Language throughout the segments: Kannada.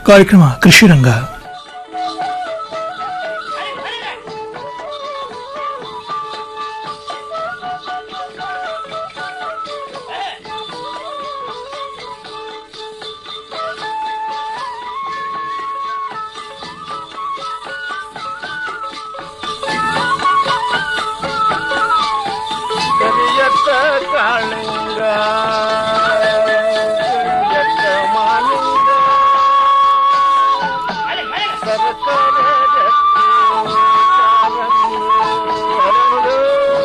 ಕಾರ್ಯಕ್ರಮ ಕೃಷಿ ರಂಗ ಕರಿಯತ್ತ ಕಾಳಿಂಗ ಕರಿಯತ್ತ ಮಾಲಿಂಗ ಸರಸರ ರತ್ನ ಕಾರಂಗಿ ಹರಳು.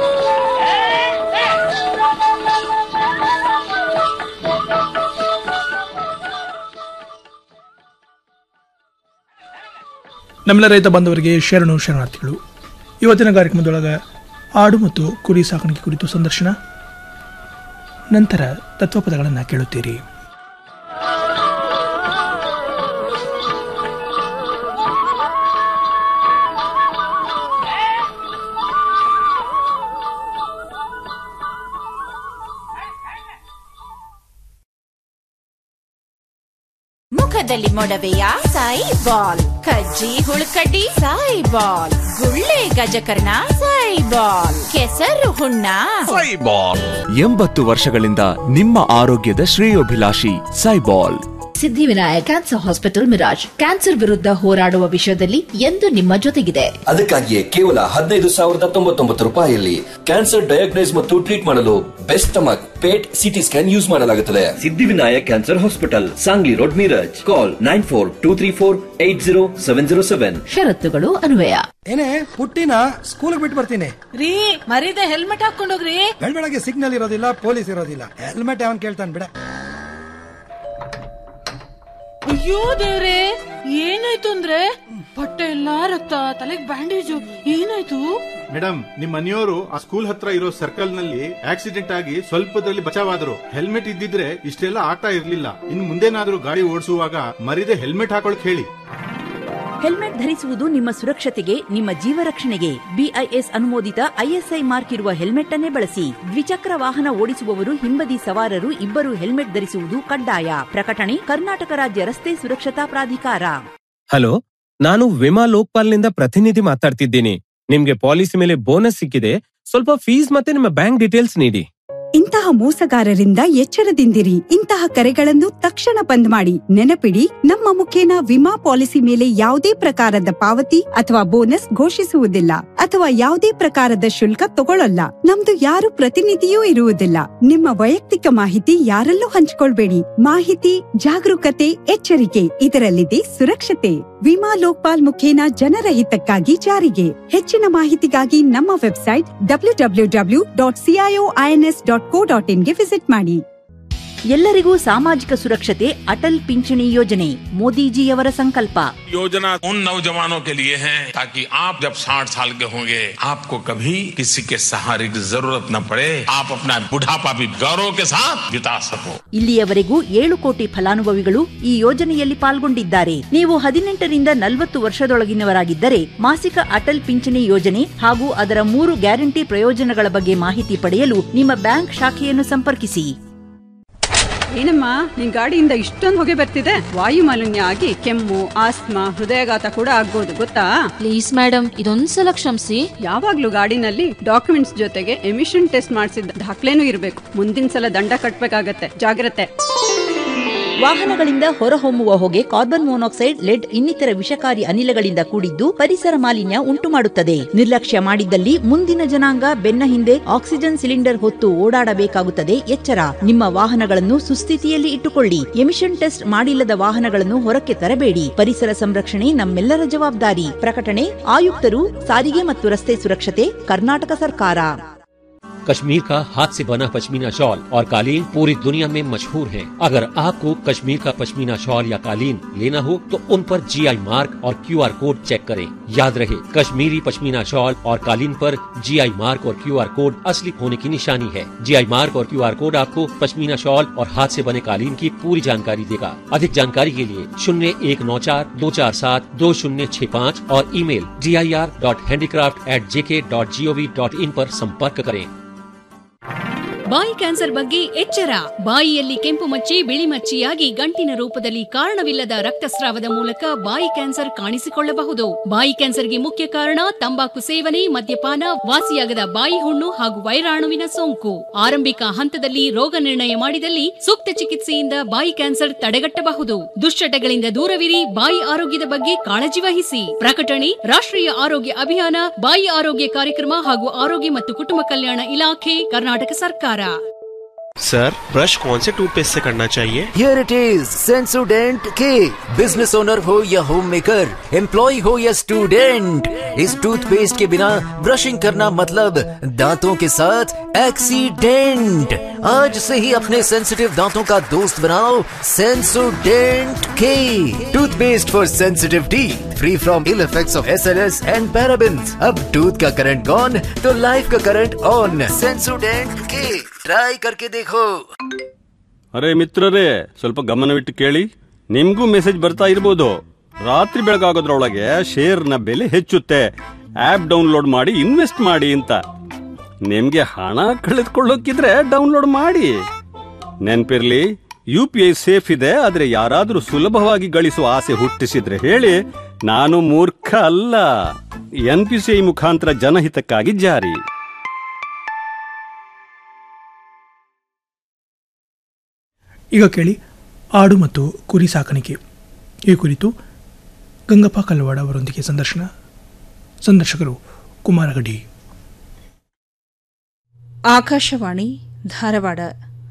ನಮ್ಮೆಲ್ಲ ರೈತ ಬಾಂಧವರಿಗೆ ಶರಣು ಶರಣಾರ್ಥಿಗಳು ಇವತ್ತಿನ ಕಾರ್ಯಕ್ರಮದೊಳಗೆ ಆಡು ಮತ್ತು ಕುರಿ ಸಾಕಾಣಿಕೆ ಕುರಿತು ಸಂದರ್ಶನ ನಂತರ ತತ್ವಪದಗಳನ್ನು ಕೇಳುತ್ತೀರಿ ಮುಖದಲ್ಲಿ ಮೊಡವೆಯ ಸಾಯಿ ಬಾಲ್ ಕಜ್ಜಿ ಹುಳುಕಡ್ಡಿ ಸಾಯಿ ಬಾಲ್ ಗುಳ್ಳೆ ಗಜಕರ್ಣ ಸಾಯಿ ಬಾಲ್ ಕೆಸರು ಹುಣ್ಣ ಸೈಬಾಲ್ ಎಂಬತ್ತು ವರ್ಷಗಳಿಂದ ನಿಮ್ಮ ಆರೋಗ್ಯದ ಶ್ರೇಯೋಭಿಲಾಷಿ ಸೈಬಾಲ್ Siddhivinayak cancer hospital Miraj cancer ವಿರುದ್ಧ ಹೋರಾಡುವ ವಿಷಯದಲ್ಲಿ ಎಂದು ನಿಮ್ಮ ಜೊತೆಗಿದೆ ಅದಕ್ಕಾಗಿಯೇ ಕೇವಲ ಹದಿನೈದು ಸಾವಿರದ ತೊಂಬತ್ತೊಂಬತ್ತು ರೂಪಾಯಿಯಲ್ಲಿ ಕ್ಯಾನ್ಸರ್ ಡಯಾಗ್ನೈಸ್ ಮತ್ತು ಟ್ರೀಟ್ ಮಾಡಲು best stomach PET CT scan use ಮಾಡಲಾಗುತ್ತದೆ Siddhivinayak cancer hospital Sangli road Miraj call nine four two three four eight zero seven zero seven ಷರತ್ತುಗಳು ಅನ್ವಯ ಏನೇ ಪುಟ್ಟಿನ ಸ್ಕೂಲ್ ಬಿಟ್ಟು ಬರ್ತೀನಿ ರೀ ಮರೀದೆ ಹೆಲ್ಮೆಟ್ ಹಾಕೊಂಡೋಗ್ರಿ ಬೆಳಗ್ಗೆ ಸಿಗ್ನಲ್ ಇರೋದಿಲ್ಲ ಪೊಲೀಸ್ ಇರೋದಿಲ್ಲ ಹೆಲ್ಮೆಟ್ ಅವನ್ ಕೇಳ್ತಾನೆ ಬಿಡ ಅಯ್ಯೋ ದೇವ್ರೆ ಏನಾಯ್ತು ಅಂದ್ರೆ ಬಟ್ಟೆ ಎಲ್ಲಾ ರಕ್ತ ತಲೆಗ್ ಬ್ಯಾಂಡೇಜು ಏನಾಯ್ತು ಮೇಡಮ್ ನಿಮ್ ಮನೆಯವರು ಆ ಸ್ಕೂಲ್ ಹತ್ರ ಇರೋ ಸರ್ಕಲ್ ನಲ್ಲಿ ಆಕ್ಸಿಡೆಂಟ್ ಆಗಿ ಸ್ವಲ್ಪದಲ್ಲಿ ಬಚಾವಾದ್ರು ಹೆಲ್ಮೆಟ್ ಇದ್ದಿದ್ರೆ ಇಷ್ಟೆಲ್ಲ ಆಗ್ತಾ ಇರ್ಲಿಲ್ಲ ಇನ್ ಮುಂದೇನಾದ್ರೂ ಗಾಡಿ ಓಡಿಸುವಾಗ ಮರಿದೆ ಹೆಲ್ಮೆಟ್ ಹಾಕೊಳಕ್ ಹೇಳಿ ಹೆಲ್ಮೆಟ್ ಧರಿಸುವುದು ನಿಮ್ಮ ಸುರಕ್ಷತೆಗೆ ನಿಮ್ಮ ಜೀವ ರಕ್ಷಣೆಗೆ ಬಿಐಎಸ್ ಅನುಮೋದಿತ ಐಎಸ್ಐ ಮಾರ್ಕ್ ಇರುವ ಹೆಲ್ಮೆಟ್ ಅನ್ನೇ ಬಳಸಿ ದ್ವಿಚಕ್ರ ವಾಹನ ಓಡಿಸುವವರು ಹಿಂಬದಿ ಸವಾರರು ಇಬ್ಬರು ಹೆಲ್ಮೆಟ್ ಧರಿಸುವುದು ಕಡ್ಡಾಯ ಪ್ರಕಟಣೆ ಕರ್ನಾಟಕ ರಾಜ್ಯ ರಸ್ತೆ ಸುರಕ್ಷತಾ ಪ್ರಾಧಿಕಾರ ಹಲೋ ನಾನು ವಿಮಾ ಲೋಕ್ಪಾಲ್ನಿಂದ ಪ್ರತಿನಿಧಿ ಮಾತಾಡ್ತಿದ್ದೀನಿ ನಿಮ್ಗೆ ಪಾಲಿಸಿ ಮೇಲೆ ಬೋನಸ್ ಸಿಕ್ಕಿದೆ ಸ್ವಲ್ಪ ಫೀಸ್ ಮತ್ತೆ ನಿಮ್ಮ ಬ್ಯಾಂಕ್ ಡೀಟೇಲ್ಸ್ ನೀಡಿ ಇಂತಹ ಮೋಸಗಾರರಿಂದ ಎಚ್ಚರದಿಂದಿರಿ ಇಂತಹ ಕರೆಗಳನ್ನು ತಕ್ಷಣ ಬಂದ್ ಮಾಡಿ ನೆನಪಿಡಿ ನಮ್ಮ ಮುಖೇನ ವಿಮಾ ಪಾಲಿಸಿ ಮೇಲೆ ಯಾವುದೇ ಪ್ರಕಾರದ ಪಾವತಿ ಅಥವಾ ಬೋನಸ್ ಘೋಷಿಸುವುದಿಲ್ಲ ಅಥವಾ ಯಾವುದೇ ಪ್ರಕಾರದ ಶುಲ್ಕ ತಗೊಳ್ಳಲ್ಲ ನಮ್ದು ಯಾರು ಪ್ರತಿನಿಧಿಯೂ ಇರುವುದಿಲ್ಲ ನಿಮ್ಮ ವೈಯಕ್ತಿಕ ಮಾಹಿತಿ ಯಾರಲ್ಲೂ ಹಂಚಿಕೊಳ್ಬೇಡಿ ಮಾಹಿತಿ ಜಾಗರೂಕತೆ ಎಚ್ಚರಿಕೆ ಇದರಲ್ಲಿದೆ ಸುರಕ್ಷತೆ ವಿಮಾ ಲೋಕ್ಪಾಲ್ ಮುಖೇನ ಜನರ ಹಿತಕ್ಕಾಗಿ ಜಾರಿಗೆ ಹೆಚ್ಚಿನ ಮಾಹಿತಿಗಾಗಿ ನಮ್ಮ website W W W dot CIO INS dot co dot ಇನ್ಗೆ ವಿಸಿಟ್ ಮಾಡಿ ಎಲ್ಲರಿಗೂ ಸಾಮಾಜಿಕ ಸುರಕ್ಷತೆ ಅಟಲ್ ಪಿಂಚಣಿ ಯೋಜನೆ ಮೋದಿಜಿಯವರ ಸಂಕಲ್ಪ योजना उन नौजवानों के लिए है ताकि आप जब 60 साल के होंगे आपको कभी किसी के सहारे की जरूरत न पड़े आप अपना बुढ़ापा भी गौरव के साथ बिता सको ಇಲ್ಲಿಯವರೆಗೂ ಏಳು ಕೋಟಿ ಫಲಾನುಭವಿಗಳು ಈ ಯೋಜನೆಯಲ್ಲಿ ಪಾಲ್ಗೊಂಡಿದ್ದಾರೆ ನೀವು ಹದಿನೆಂಟರಿಂದ ನಲವತ್ತು ವರ್ಷದೊಳಗಿನವರಾಗಿದ್ದರೆ ಮಾಸಿಕ ಅಟಲ್ ಪಿಂಚಣಿ ಯೋಜನೆ ಹಾಗೂ ಅದರ ಮೂರು ಗ್ಯಾರಂಟಿ ಪ್ರಯೋಜನಗಳ ಬಗ್ಗೆ ಮಾಹಿತಿ ಪಡೆಯಲು ನಿಮ್ಮ ಬ್ಯಾಂಕ್ ಶಾಖೆಯನ್ನು ಸಂಪರ್ಕಿಸಿ ಏನಮ್ಮ ನಿನ್ ಗಾಡಿಯಿಂದ ಇಷ್ಟೊಂದು ಹೊಗೆ ಬರ್ತಿದೆ ವಾಯು ಮಾಲಿನ್ಯ ಆಗಿ ಕೆಮ್ಮು ಆಸ್ತಮಾ ಹೃದಯಾಘಾತ ಕೂಡ ಆಗ್ಬೋದು ಗೊತ್ತಾ ಪ್ಲೀಸ್ ಮೇಡಮ್ ಇದೊಂದ್ಸಲ ಕ್ಷಮಿಸಿ ಯಾವಾಗ್ಲೂ ಗಾಡಿನಲ್ಲಿ ಡಾಕ್ಯುಮೆಂಟ್ಸ್ ಜೊತೆಗೆ ಎಮಿಷನ್ ಟೆಸ್ಟ್ ಮಾಡಿಸಿದ ದಾಖಲೆನೂ ಇರಬೇಕು ಮುಂದಿನ ಸಲ ದಂಡ ಕಟ್ಬೇಕಾಗತ್ತೆ ಜಾಗ್ರತೆ ವಾಹನಗಳಿಂದ ಹೊರಹೊಮ್ಮುವ ಹೊಗೆ ಕಾರ್ಬನ್ ಮೊನಾಕ್ಸೈಡ್ ಲೆಡ್ ಇನ್ನಿತರ ವಿಷಕಾರಿ ಅನಿಲಗಳಿಂದ ಕೂಡಿದ್ದು ಪರಿಸರ ಮಾಲಿನ್ಯ ಉಂಟು ಮಾಡುತ್ತದೆ ನಿರ್ಲಕ್ಷ್ಯ ಮಾಡಿದ್ದಲ್ಲಿ ಮುಂದಿನ ಜನಾಂಗ ಬೆನ್ನ ಹಿಂದೆ ಆಕ್ಸಿಜನ್ ಸಿಲಿಂಡರ್ ಹೊತ್ತು ಓಡಾಡಬೇಕಾಗುತ್ತದೆ ಎಚ್ಚರ ನಿಮ್ಮ ವಾಹನಗಳನ್ನು ಸುಸ್ಥಿತಿಯಲ್ಲಿ ಇಟ್ಟುಕೊಳ್ಳಿ ಎಮಿಷನ್ ಟೆಸ್ಟ್ ಮಾಡಿಲ್ಲದ ವಾಹನಗಳನ್ನು ಹೊರಕ್ಕೆ ತರಬೇಡಿ ಪರಿಸರ ಸಂರಕ್ಷಣೆ ನಮ್ಮೆಲ್ಲರ ಜವಾಬ್ದಾರಿ ಪ್ರಕಟಣೆ ಆಯುಕ್ತರು ಸಾರಿಗೆ ಮತ್ತು ರಸ್ತೆ ಸುರಕ್ಷತೆ ಕರ್ನಾಟಕ ಸರ್ಕಾರ कश्मीर का हाथ से बना पश्मीना शॉल और कालीन पूरी दुनिया में मशहूर है अगर आपको कश्मीर का पश्मीना शॉल या कालीन लेना हो तो उन पर जीआई मार्क और क्यूआर कोड चेक करें याद रहे कश्मीरी पश्मीना शॉल और कालीन पर जीआई मार्क और क्यूआर कोड असली होने की निशानी है जीआई मार्क और क्यूआर कोड आपको पश्मीना शॉल और हाथ से बने कालीन की पूरी जानकारी देगा अधिक जानकारी के लिए शून्य एक नौ चार दो चार सात दो शून्य छह पाँच और email D I R dot handicraft at JK dot G O V dot in पर संपर्क करें ಬಾಯಿ ಕ್ಯಾನ್ಸರ್ ಬಗ್ಗೆ ಎಚ್ಚರ ಬಾಯಿಯಲ್ಲಿ ಕೆಂಪು ಮಚ್ಚೆ ಬಿಳಿ ಮಚ್ಚೆಯಾಗಿ ಗಂಟಿನ ರೂಪದಲ್ಲಿ ಕಾರಣವಿಲ್ಲದ ರಕ್ತಸ್ರಾವದ ಮೂಲಕ ಬಾಯಿ ಕ್ಯಾನ್ಸರ್ ಕಾಣಿಸಿಕೊಳ್ಳಬಹುದು ಬಾಯಿ ಕ್ಯಾನ್ಸರ್ಗೆ ಮುಖ್ಯ ಕಾರಣ ತಂಬಾಕು ಸೇವನೆ ಮದ್ಯಪಾನ ವಾಸಿಯಾಗದ ಬಾಯಿ ಹುಣ್ಣು ಹಾಗೂ ವೈರಾಣುವಿನ ಸೋಂಕು ಆರಂಭಿಕ ಹಂತದಲ್ಲಿ ರೋಗ ನಿರ್ಣಯ ಮಾಡಿದಲ್ಲಿ ಸೂಕ್ತ ಚಿಕಿತ್ಸೆಯಿಂದ ಬಾಯಿ ಕ್ಯಾನ್ಸರ್ ತಡೆಗಟ್ಟಬಹುದು ದುಶ್ಚಟಗಳಿಂದ ದೂರವಿರಿ ಬಾಯಿ ಆರೋಗ್ಯದ ಬಗ್ಗೆ ಕಾಳಜಿ ವಹಿಸಿ ಪ್ರಕಟಣೆ ರಾಷ್ಟ್ರೀಯ ಆರೋಗ್ಯ ಅಭಿಯಾನ ಬಾಯಿ ಆರೋಗ್ಯ ಕಾರ್ಯಕ್ರಮ ಹಾಗೂ ಆರೋಗ್ಯ ಮತ್ತು ಕುಟುಂಬ ಕಲ್ಯಾಣ ಇಲಾಖೆ ಕರ್ನಾಟಕ ಸರ್ಕಾರ सर ब्रश कौन से टूथपेस्ट से करना चाहिए हियर इट इज सेंसोडेंट के बिजनेस ओनर हो या होम मेकर एम्प्लॉय हो या स्टूडेंट इस टूथपेस्ट के बिना ब्रशिंग करना मतलब दांतों के साथ एक्सीडेंट आज से ही अपने सेंसिटिव दांतों का दोस्त बनाओ सेंसोडेंट के toothpaste for sensitive teeth free from ill effects of SLS and parabens अब टूथ का करंट गॉन तो लाइफ का करंट ऑन सेंसोडेंट के ट्राई करके देखो ಅರೆ ಮಿತ್ರರೇ ಸ್ವಲ್ಪ ಗಮನವಿಟ್ಟು ಕೇಳಿ ನಿಮ್ಗೂ ಮೆಸೇಜ್ ಬರ್ತಾ ಇರ್ಬೋದು ರಾತ್ರಿ ಬೆಳಗಾಗೋದ್ರೊಳಗೆ ಶೇರ್ನ ಬೆಲೆ ಹೆಚ್ಚುತ್ತೆ ಆಪ್ ಡೌನ್ಲೋಡ್ ಮಾಡಿ ಇನ್ವೆಸ್ಟ್ ಮಾಡಿ ಅಂತ ನಿಮ್ಗೆ ಹಣ ಕಳೆದುಕೊಳ್ಳೋಕಿದ್ರೆ ಡೌನ್ಲೋಡ್ ಮಾಡಿ ನೆನ್ಪಿರ್ಲಿ ಯು ಪಿ ಐ ಸೇಫ್ ಇದೆ ಆದ್ರೆ ಯಾರಾದ್ರೂ ಸುಲಭವಾಗಿ ಗಳಿಸುವ ಆಸೆ ಹುಟ್ಟಿಸಿದ್ರೆ ಹೇಳಿ ನಾನು ಮೂರ್ಖ ಅಲ್ಲ ಎನ್ ಪಿ ಸಿ ಐ ಮುಖಾಂತರ ಜನಹಿತಕ್ಕಾಗಿ ಜಾರಿ ಈಗ ಕೇಳಿ ಆಡು ಮತ್ತು ಕುರಿ ಸಾಕಾಣಿಕೆ ಈ ಕುರಿತು ಗಂಗಪ್ಪ ಕಲ್ವಾಡ ಅವರೊಂದಿಗೆ ಸಂದರ್ಶನ ಸಂದರ್ಶಕರು ಕುಮಾರಗಡಿ ಆಕಾಶವಾಣಿ ಧಾರವಾಡ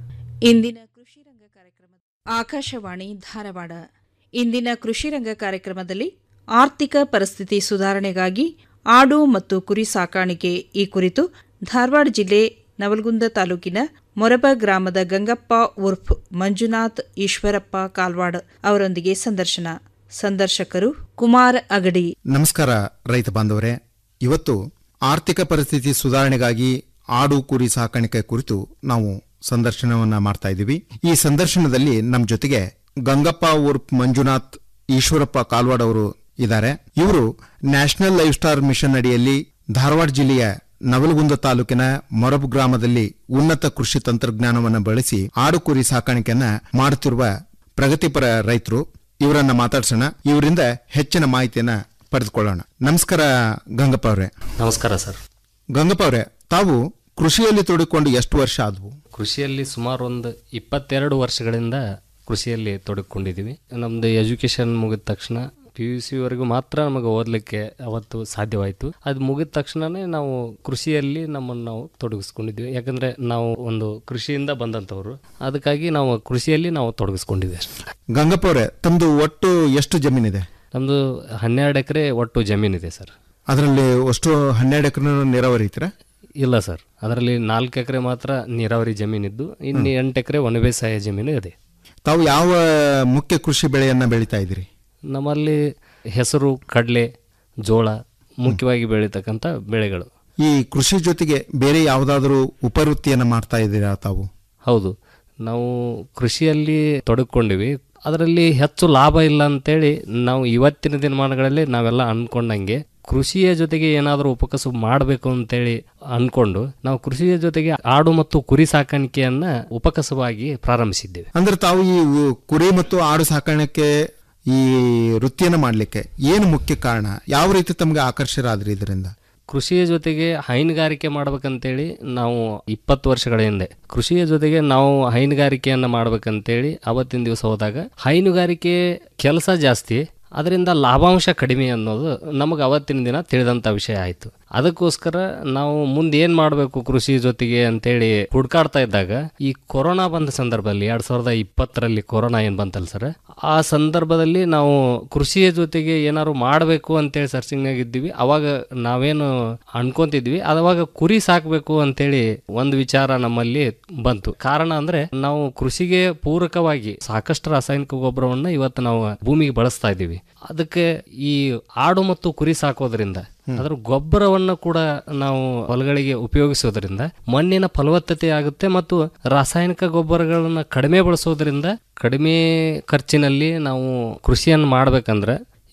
ಇಂದಿನ ಕೃಷಿ ರಂಗ ಕಾರ್ಯಕ್ರಮ ಆಕಾಶವಾಣಿ ಧಾರವಾಡ ಇಂದಿನ ಕೃಷಿ ರಂಗ ಕಾರ್ಯಕ್ರಮದಲ್ಲಿ ಆರ್ಥಿಕ ಪರಿಸ್ಥಿತಿ ಸುಧಾರಣೆಗಾಗಿ ಆಡು ಮತ್ತು ಕುರಿ ಸಾಕಾಣಿಕೆ ಈ ಕುರಿತು ಧಾರವಾಡ ಜಿಲ್ಲೆ ನವಲಗುಂದ ತಾಲೂಕಿನ ಮೊರಬ ಗ್ರಾಮದ ಗಂಗಪ್ಪ ಉರ್ಫ್ ಮಂಜುನಾಥ್ ಈಶ್ವರಪ್ಪ ಕಾಲ್ವಾಡ್ ಅವರೊಂದಿಗೆ ಸಂದರ್ಶನ ಸಂದರ್ಶಕರು ಕುಮಾರ್ ಅಗಡಿ ನಮಸ್ಕಾರ ರೈತ ಬಾಂಧವರೇ ಇವತ್ತು ಆರ್ಥಿಕ ಪರಿಸ್ಥಿತಿ ಸುಧಾರಣೆಗಾಗಿ ಆಡು ಕುರಿ ಸಾಕಾಣಿಕೆ ಕುರಿತು ನಾವು ಸಂದರ್ಶನವನ್ನ ಮಾಡ್ತಾ ಇದ್ದೀವಿ ಈ ಸಂದರ್ಶನದಲ್ಲಿ ನಮ್ಮ ಜೊತೆಗೆ ಗಂಗಪ್ಪ ಉರ್ಫ್ ಮಂಜುನಾಥ್ ಈಶ್ವರಪ್ಪ ಕಾಲ್ವಾಡ್ ಅವರು ಇದ್ದಾರೆ ಇವರು ನ್ಯಾಷನಲ್ ಲೈಫ್ ಸ್ಟಾರ್ ಮಿಷನ್ ಅಡಿಯಲ್ಲಿ ಧಾರವಾಡ ಜಿಲ್ಲೆಯ ನವಲಗುಂದ ತಾಲೂಕಿನ ಮೊರಬ್ ಗ್ರಾಮದಲ್ಲಿ ಉನ್ನತ ಕೃಷಿ ತಂತ್ರಜ್ಞಾನವನ್ನು ಬಳಸಿ ಆಡು ಕುರಿ ಸಾಕಾಣಿಕೆಯನ್ನ ಮಾಡುತ್ತಿರುವ ಪ್ರಗತಿಪರ ರೈತರು ಇವರನ್ನ ಮಾತಾಡ್ಸೋಣ ಇವರಿಂದ ಹೆಚ್ಚಿನ ಮಾಹಿತಿಯನ್ನ ಪಡೆದುಕೊಳ್ಳೋಣ ನಮಸ್ಕಾರ ಗಂಗಪ್ಪ ಅವರೇ ನಮಸ್ಕಾರ ಸರ್ ಗಂಗಪ್ಪ ಅವರೇ ತಾವು ಕೃಷಿಯಲ್ಲಿ ತೊಡಗಿಕೊಂಡು ಎಷ್ಟು ವರ್ಷ ಆದವು ಕೃಷಿಯಲ್ಲಿ ಸುಮಾರು ಒಂದು ಇಪ್ಪತ್ತೆರಡು ವರ್ಷಗಳಿಂದ ಕೃಷಿಯಲ್ಲಿ ತೊಡಗಿಕೊಂಡಿದ್ದೀವಿ ನಮ್ಮದು ಎಜುಕೇಷನ್ ಮುಗಿದ ತಕ್ಷಣ ಪಿ ಯು ಸಿವರೆಗೂ ಮಾತ್ರ ನಮಗೆ ಓದಲಿಕ್ಕೆ ಅವತ್ತು ಸಾಧ್ಯವಾಯಿತು ಅದು ಮುಗಿದ ತಕ್ಷಣನೇ ನಾವು ಕೃಷಿಯಲ್ಲಿ ನಮ್ಮನ್ನು ನಾವು ತೊಡಗಿಸ್ಕೊಂಡಿದ್ವಿ ಯಾಕಂದರೆ ನಾವು ಒಂದು ಕೃಷಿಯಿಂದ ಬಂದಂಥವ್ರು ಅದಕ್ಕಾಗಿ ನಾವು ಕೃಷಿಯಲ್ಲಿ ನಾವು ತೊಡಗಿಸ್ಕೊಂಡಿದ್ವಿ ಅಷ್ಟೇ ಗಂಗಪ್ಪ ಅವರೇ ತಮ್ದು ಒಟ್ಟು ಎಷ್ಟು ಜಮೀನಿದೆ ನಮ್ಮದು ಹನ್ನೆರಡು ಎಕರೆ ಒಟ್ಟು ಜಮೀನಿದೆ ಸರ್ ಅದರಲ್ಲಿ ಅಷ್ಟು ಹನ್ನೆರಡು ಎಕರೆ ನೀರಾವರಿ ಐತ್ರ ಇಲ್ಲ ಸರ್ ಅದರಲ್ಲಿ ನಾಲ್ಕು ಎಕರೆ ಮಾತ್ರ ನೀರಾವರಿ ಜಮೀನಿದ್ದು ಇನ್ನು ಎಂಟು ಎಕರೆ ಒಣ ಬೇಸಾಯ ಜಮೀನು ಇದೆ ತಾವು ಯಾವ ಮುಖ್ಯ ಕೃಷಿ ಬೆಳೆಯನ್ನ ಬೆಳೀತಾ ಇದ್ದೀರಿ ನಮ್ಮಲ್ಲಿ ಹೆಸರು ಕಡಲೆ ಜೋಳ ಮುಖ್ಯವಾಗಿ ಬೆಳೀತಕ್ಕಂಥ ಬೆಳೆಗಳು ಈ ಕೃಷಿ ಜೊತೆಗೆ ಬೇರೆ ಯಾವುದಾದ್ರೂ ಉಪವೃತ್ತಿಯನ್ನ ಮಾಡ್ತಾ ಇದ್ದೀರಾ ತಾವು ಹೌದು ನಾವು ಕೃಷಿಯಲ್ಲಿ ತೊಡಗಿಕೊಂಡಿವಿ ಅದರಲ್ಲಿ ಹೆಚ್ಚು ಲಾಭ ಇಲ್ಲ ಅಂತೇಳಿ ನಾವು ಇವತ್ತಿನ ದಿನಮಾನಗಳಲ್ಲಿ ನಾವೆಲ್ಲ ಅನ್ಕೊಂಡಂಗೆ ಕೃಷಿಯ ಜೊತೆಗೆ ಏನಾದರೂ ಉಪಕಸಬು ಮಾಡಬೇಕು ಅಂತೇಳಿ ಅನ್ಕೊಂಡು ನಾವು ಕೃಷಿಯ ಜೊತೆಗೆ ಆಡು ಮತ್ತು ಕುರಿ ಸಾಕಾಣಿಕೆಯನ್ನ ಉಪಕಸವಾಗಿ ಪ್ರಾರಂಭಿಸಿದ್ದೇವೆ ಅಂದ್ರೆ ತಾವು ಈ ಉ- ಕುರಿ ಮತ್ತು ಆಡು ಸಾಕಾಣಿಕೆ ಈ ವೃತ್ತಿಯನ್ನ ಮಾಡ್ಲಿಕ್ಕೆ ಏನು ಮುಖ್ಯ ಕಾರಣ ಯಾವ ರೀತಿ ತಮಗೆ ಆಕರ್ಷರಾದ್ರಿ ಇದರಿಂದ ಕೃಷಿಯ ಜೊತೆಗೆ ಹೈನುಗಾರಿಕೆ ಮಾಡ್ಬೇಕಂತೇಳಿ ನಾವು ಇಪ್ಪತ್ತು ವರ್ಷಗಳ ಹಿಂದೆ ಕೃಷಿಯ ಜೊತೆಗೆ ನಾವು ಹೈನುಗಾರಿಕೆಯನ್ನ ಮಾಡ್ಬೇಕಂತೇಳಿ ಅವತ್ತಿನ ದಿವಸ ಹೋದಾಗ ಹೈನುಗಾರಿಕೆ ಕೆಲಸ ಜಾಸ್ತಿ ಅದರಿಂದ ಲಾಭಾಂಶ ಕಡಿಮೆ ಅನ್ನೋದು ನಮಗೆ ಅವತ್ತಿನ ದಿನ ತಿಳಿದಂಥ ವಿಷಯ ಆಯಿತು ಅದಕ್ಕೋಸ್ಕರ ನಾವು ಮುಂದೆ ಏನು ಮಾಡಬೇಕು ಕೃಷಿ ಜೊತೆಗೆ ಅಂತೇಳಿ ಹುಡ್ಕಾಡ್ತಾ ಇದ್ದಾಗ ಈ ಕೊರೋನಾ ಬಂದ ಸಂದರ್ಭದಲ್ಲಿ ಎರಡು ಸಾವಿರದ ಇಪ್ಪತ್ತರಲ್ಲಿ ಕೊರೋನಾ ಏನು ಬಂತಲ್ಲ ಸರ್ ಆ ಸಂದರ್ಭದಲ್ಲಿ ನಾವು ಕೃಷಿಯ ಜೊತೆಗೆ ಏನಾದ್ರು ಮಾಡಬೇಕು ಅಂತೇಳಿ ಸರ್ಚಿಂಗ್ನಾಗ ಇದ್ದೀವಿ ಅವಾಗ ನಾವೇನು ಅನ್ಕೊಂತಿದ್ವಿ ಅವಾಗ ಕುರಿ ಸಾಕಬೇಕು ಅಂತೇಳಿ ಒಂದು ವಿಚಾರ ನಮ್ಮಲ್ಲಿ ಬಂತು ಕಾರಣ ಅಂದ್ರೆ ನಾವು ಕೃಷಿಗೆ ಪೂರಕವಾಗಿ ಸಾಕಷ್ಟು ರಾಸಾಯನಿಕ ಗೊಬ್ಬರವನ್ನ ಇವತ್ತು ನಾವು ಭೂಮಿಗೆ ಬಳಸ್ತಾ ಇದ್ದೀವಿ ಅದಕ್ಕೆ ಈ ಆಡು ಮತ್ತು ಕುರಿ ಸಾಕೋದ್ರಿಂದ ಅದರ ಗೊಬ್ಬರವನ್ನು ಕೂಡ ನಾವು ಹೊಲಗಳಿಗೆ ಉಪಯೋಗಿಸೋದ್ರಿಂದ ಮಣ್ಣಿನ ಫಲವತ್ತತೆ ಆಗುತ್ತೆ ಮತ್ತು ರಾಸಾಯನಿಕ ಗೊಬ್ಬರಗಳನ್ನ ಕಡಿಮೆ ಬಳಸೋದ್ರಿಂದ ಕಡಿಮೆ ಖರ್ಚಿನಲ್ಲಿ ನಾವು ಕೃಷಿಯನ್ನು ಮಾಡ್ಬೇಕಂದ್ರೆ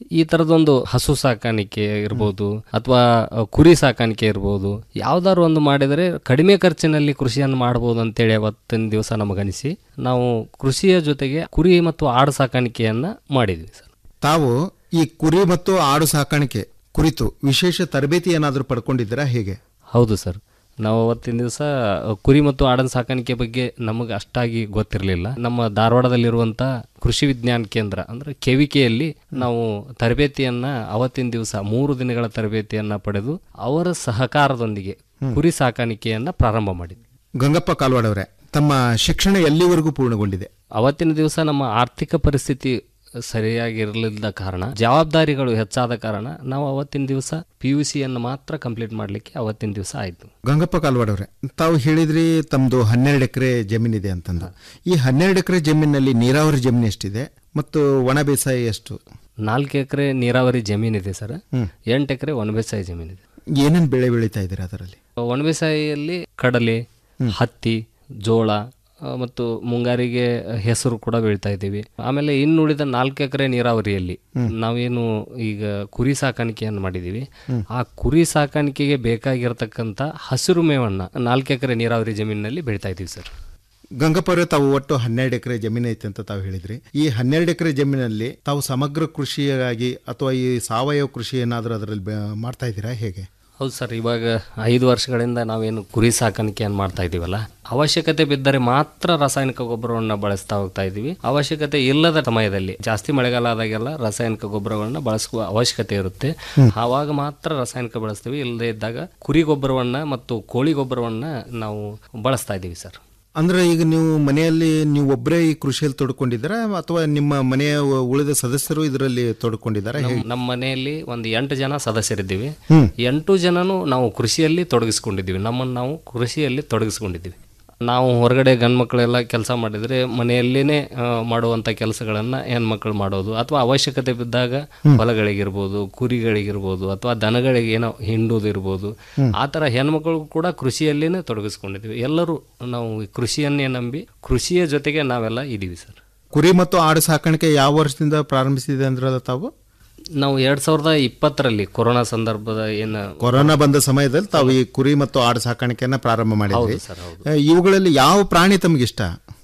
ಈ ತರದೊಂದು ಹಸು ಸಾಕಾಣಿಕೆ ಇರ್ಬೋದು ಅಥವಾ ಕುರಿ ಸಾಕಾಣಿಕೆ ಇರ್ಬೋದು ಯಾವ್ದಾದ್ರು ಒಂದು ಮಾಡಿದರೆ ಕಡಿಮೆ ಖರ್ಚಿನಲ್ಲಿ ಕೃಷಿಯನ್ನು ಮಾಡಬಹುದು ಅಂತೇಳಿ ಅವತ್ತಿನ ದಿವಸ ನಮಗನಿಸಿ ನಾವು ಕೃಷಿಯ ಜೊತೆಗೆ ಕುರಿ ಮತ್ತು ಆಡು ಸಾಕಾಣಿಕೆಯನ್ನ ಮಾಡಿದ್ವಿ ಸರ್ ತಾವು ಈ ಕುರಿ ಮತ್ತು ಆಡು ಸಾಕಾಣಿಕೆ ಕುರಿತು ವಿಶೇಷ ತರಬೇತಿ ಏನಾದರೂ ಪಡ್ಕೊಂಡಿದ್ದೀರಾ ಹೇಗೆ ಹೌದು ಸರ್ ನಾವು ಅವತ್ತಿನ ದಿವಸ ಕುರಿ ಮತ್ತು ಆಡನ್ ಸಾಕಾಣಿಕೆ ಬಗ್ಗೆ ನಮಗೆ ಅಷ್ಟಾಗಿ ಗೊತ್ತಿರಲಿಲ್ಲ ನಮ್ಮ ಧಾರವಾಡದಲ್ಲಿರುವಂಥ ಕೃಷಿ ವಿಜ್ಞಾನ ಕೇಂದ್ರ ಅಂದರೆ ಕೆವಿಕೆಯಲ್ಲಿ ನಾವು ತರಬೇತಿಯನ್ನ ಅವತ್ತಿನ ದಿವಸ ಮೂರು ದಿನಗಳ ತರಬೇತಿಯನ್ನ ಪಡೆದು ಅವರ ಸಹಕಾರದೊಂದಿಗೆ ಕುರಿ ಸಾಕಾಣಿಕೆಯನ್ನ ಪ್ರಾರಂಭ ಮಾಡಿದ್ವಿ ಗಂಗಪ್ಪ ಕಾಲ್ವಾಡವರೇ ತಮ್ಮ ಶಿಕ್ಷಣ ಎಲ್ಲಿವರೆಗೂ ಪೂರ್ಣಗೊಂಡಿದೆ ಅವತ್ತಿನ ದಿವಸ ನಮ್ಮ ಆರ್ಥಿಕ ಪರಿಸ್ಥಿತಿ ಸರಿಯಾಗಿರಲಿಲ್ಲದ ಕಾರಣ ಜವಾಬ್ದಾರಿಗಳು ಹೆಚ್ಚಾದ ಕಾರಣ ನಾವು ಅವತ್ತಿನ ದಿವಸ ಪಿ ಯು ಸಿಯನ್ನು ಮಾತ್ರ ಕಂಪ್ಲೀಟ್ ಮಾಡಲಿಕ್ಕೆ ಅವತ್ತಿನ ದಿವಸ ಆಯಿತು ಗಂಗಪ್ಪ ಕಾಲ್ವಾಡವ್ರೆ ತಾವು ಹೇಳಿದ್ರಿ ತಮ್ಮದು ಹನ್ನೆರಡು ಎಕರೆ ಜಮೀನಿದೆ ಅಂತಂದು ಈ ಹನ್ನೆರಡು ಎಕರೆ ಜಮೀನಿನಲ್ಲಿ ನೀರಾವರಿ ಜಮೀನು ಎಷ್ಟಿದೆ ಮತ್ತು ಒಣ ಬೇಸಾಯ ಎಷ್ಟು ನಾಲ್ಕು ಎಕರೆ ನೀರಾವರಿ ಜಮೀನಿದೆ ಸರ್ ಎಂಟು ಎಕರೆ ಒಣಬೇಸಾಯ ಜಮೀನಿದೆ ಏನೇನು ಬೆಳೆ ಬೆಳೀತಾ ಇದ್ದೀರಾ ಅದರಲ್ಲಿ ಒಣಬೇಸಾಯಲ್ಲಿ ಕಡಲೆ ಹತ್ತಿ ಜೋಳ ಆ, ಮತ್ತು ಮುಂಗಾರಿಗೆ ಹೆಸರು ಕೂಡ ಬೆಳಿತಾ ಇದ್ದೀವಿ ಆಮೇಲೆ ಇನ್ನುಳಿದ ನಾಲ್ಕು ಎಕರೆ ನೀರಾವರಿಯಲ್ಲಿ ನಾವೇನು ಈಗ ಕುರಿ ಸಾಕಾಣಿಕೆಯನ್ನು ಮಾಡಿದ್ದೀವಿ ಆ ಕುರಿ ಸಾಕಾಣಿಕೆಗೆ ಬೇಕಾಗಿರತಕ್ಕಂಥ ಹಸಿರು ಮೇವನ್ನ ನಾಲ್ಕು ಎಕರೆ ನೀರಾವರಿ ಜಮೀನಿನಲ್ಲಿ ಬೆಳಿತಾ ಇದ್ದೀವಿ ಸರ್ ಗಂಗಪ್ಪ ಅವರೇ ತಾವು ಒಟ್ಟು ಹನ್ನೆರಡು ಎಕರೆ ಜಮೀನು ಐತೆ ಅಂತ ತಾವು ಹೇಳಿದ್ರಿ ಈ ಹನ್ನೆರಡು ಎಕರೆ ಜಮೀನಲ್ಲಿ ತಾವು ಸಮಗ್ರ ಕೃಷಿಯಾಗಿ ಅಥವಾ ಈ ಸಾವಯವ ಕೃಷಿ ಏನಾದರೂ ಅದರಲ್ಲಿ ಬೆ- ಮಾಡ್ತಾ ಇದ್ದೀರಾ ಹೇಗೆ ಹೌದು ಸರ್ ಇವಾಗ ಐದು ವರ್ಷಗಳಿಂದ ನಾವೇನು ಕುರಿ ಸಾಕಾಣಿಕೆಯನ್ನು ಮಾಡ್ತಾ ಇದ್ದೀವಲ್ಲ ಅವಶ್ಯಕತೆ ಬಿದ್ದರೆ ಮಾತ್ರ ರಾಸಾಯನಿಕ ಗೊಬ್ಬರವನ್ನು ಬಳಸ್ತಾ ಹೋಗ್ತಾ ಇದ್ದೀವಿ ಅವಶ್ಯಕತೆ ಇಲ್ಲದ ಸಮಯದಲ್ಲಿ ಜಾಸ್ತಿ ಮಳೆಗಾಲ ಆದಾಗೆಲ್ಲ ರಾಸಾಯನಿಕ ಗೊಬ್ಬರಗಳನ್ನ ಬಳಸುವ ಅವಶ್ಯಕತೆ ಇರುತ್ತೆ ಆವಾಗ ಮಾತ್ರ ರಾಸಾಯನಿಕ ಬಳಸ್ತೀವಿ ಇಲ್ಲದೆ ಇದ್ದಾಗ ಕುರಿ ಗೊಬ್ಬರವನ್ನ ಮತ್ತು ಕೋಳಿ ಗೊಬ್ಬರವನ್ನ ನಾವು ಬಳಸ್ತಾ ಇದ್ದೀವಿ ಸರ್ ಅಂದ್ರೆ ಈಗ ನೀವು ಮನೆಯಲ್ಲಿ ನೀವು ಒಬ್ಬರೇ ಈ ಕೃಷಿಯಲ್ಲಿ ತೊಡ್ಕೊಂಡಿದ್ದೀರಾ ಅಥವಾ ನಿಮ್ಮ ಮನೆಯ ಉಳಿದ ಸದಸ್ಯರು ಇದರಲ್ಲಿ ತೊಡ್ಕೊಂಡಿದ್ದಾರಾ ಹೇಗೆ ನಮ್ಮ ನಮ್ಮ ಮನೆಯಲ್ಲಿ ಒಂದು ಎಂಟು ಜನ ಸದಸ್ಯರಿದ್ದೀವಿ ಹ್ಮ್. ಎಂಟು ಜನನು ನಾವು ಕೃಷಿಯಲ್ಲಿ ತೊಡಗಿಸ್ಕೊಂಡಿದ್ದೀವಿ ನಮ್ಮನ್ನು ನಾವು ಕೃಷಿಯಲ್ಲಿ ತೊಡಗಿಸ್ಕೊಂಡಿದ್ದೀವಿ ನಾವು ಹೊರಗಡೆ ಗಂಡು ಮಕ್ಕಳೆಲ್ಲ ಕೆಲಸ ಮಾಡಿದರೆ ಮನೆಯಲ್ಲೇ ಮಾಡುವಂಥ ಕೆಲಸಗಳನ್ನು ಹೆಣ್ಮಕ್ಳು ಮಾಡೋದು ಅಥವಾ ಅವಶ್ಯಕತೆ ಬಿದ್ದಾಗ ಹೊಲಗಳಿಗಿರ್ಬೋದು ಕುರಿಗಳಿಗಿರ್ಬೋದು ಅಥವಾ ದನಗಳಿಗೆ ಏನೋ ಹಿಂಡುವುದಿರ್ಬೋದು ಆ ಥರ ಹೆಣ್ಮಕ್ಳು ಕೂಡ ಕೃಷಿಯಲ್ಲಿನೇ ತೊಡಗಿಸ್ಕೊಂಡಿದ್ದೀವಿ ಎಲ್ಲರೂ ನಾವು ಈ ಕೃಷಿಯನ್ನೇ ನಂಬಿ ಕೃಷಿಯ ಜೊತೆಗೆ ನಾವೆಲ್ಲ ಇದ್ದೀವಿ ಸರ್ ಕುರಿ ಮತ್ತು ಆಡು ಸಾಕಾಣಿಕೆ ಯಾವ ವರ್ಷದಿಂದ ಪ್ರಾರಂಭಿಸಿದೆ ಅಂದ್ರಲ್ಲ ತಾವು ನಾವು ಎರಡ್ ಸಾವಿರದ ಇಪ್ಪತ್ತರಲ್ಲಿ ಕೊರೋನಾ ಸಂದರ್ಭದ ಏನು ಕೊರೋನಾ ಬಂದ ಸಮಯದಲ್ಲಿ ತಾವು ಈ ಕುರಿ ಮತ್ತು ಆಡು ಸಾಕಾಣಿಕೆಯನ್ನ ಪ್ರಾರಂಭ ಮಾಡಿದ್ರಿ ಹೌದು ಸರ್, ಹೌದು. ಆ, ಇವುಗಳಲ್ಲಿ ಯಾವ ಪ್ರಾಣಿ ತಮಗಿಷ್ಟ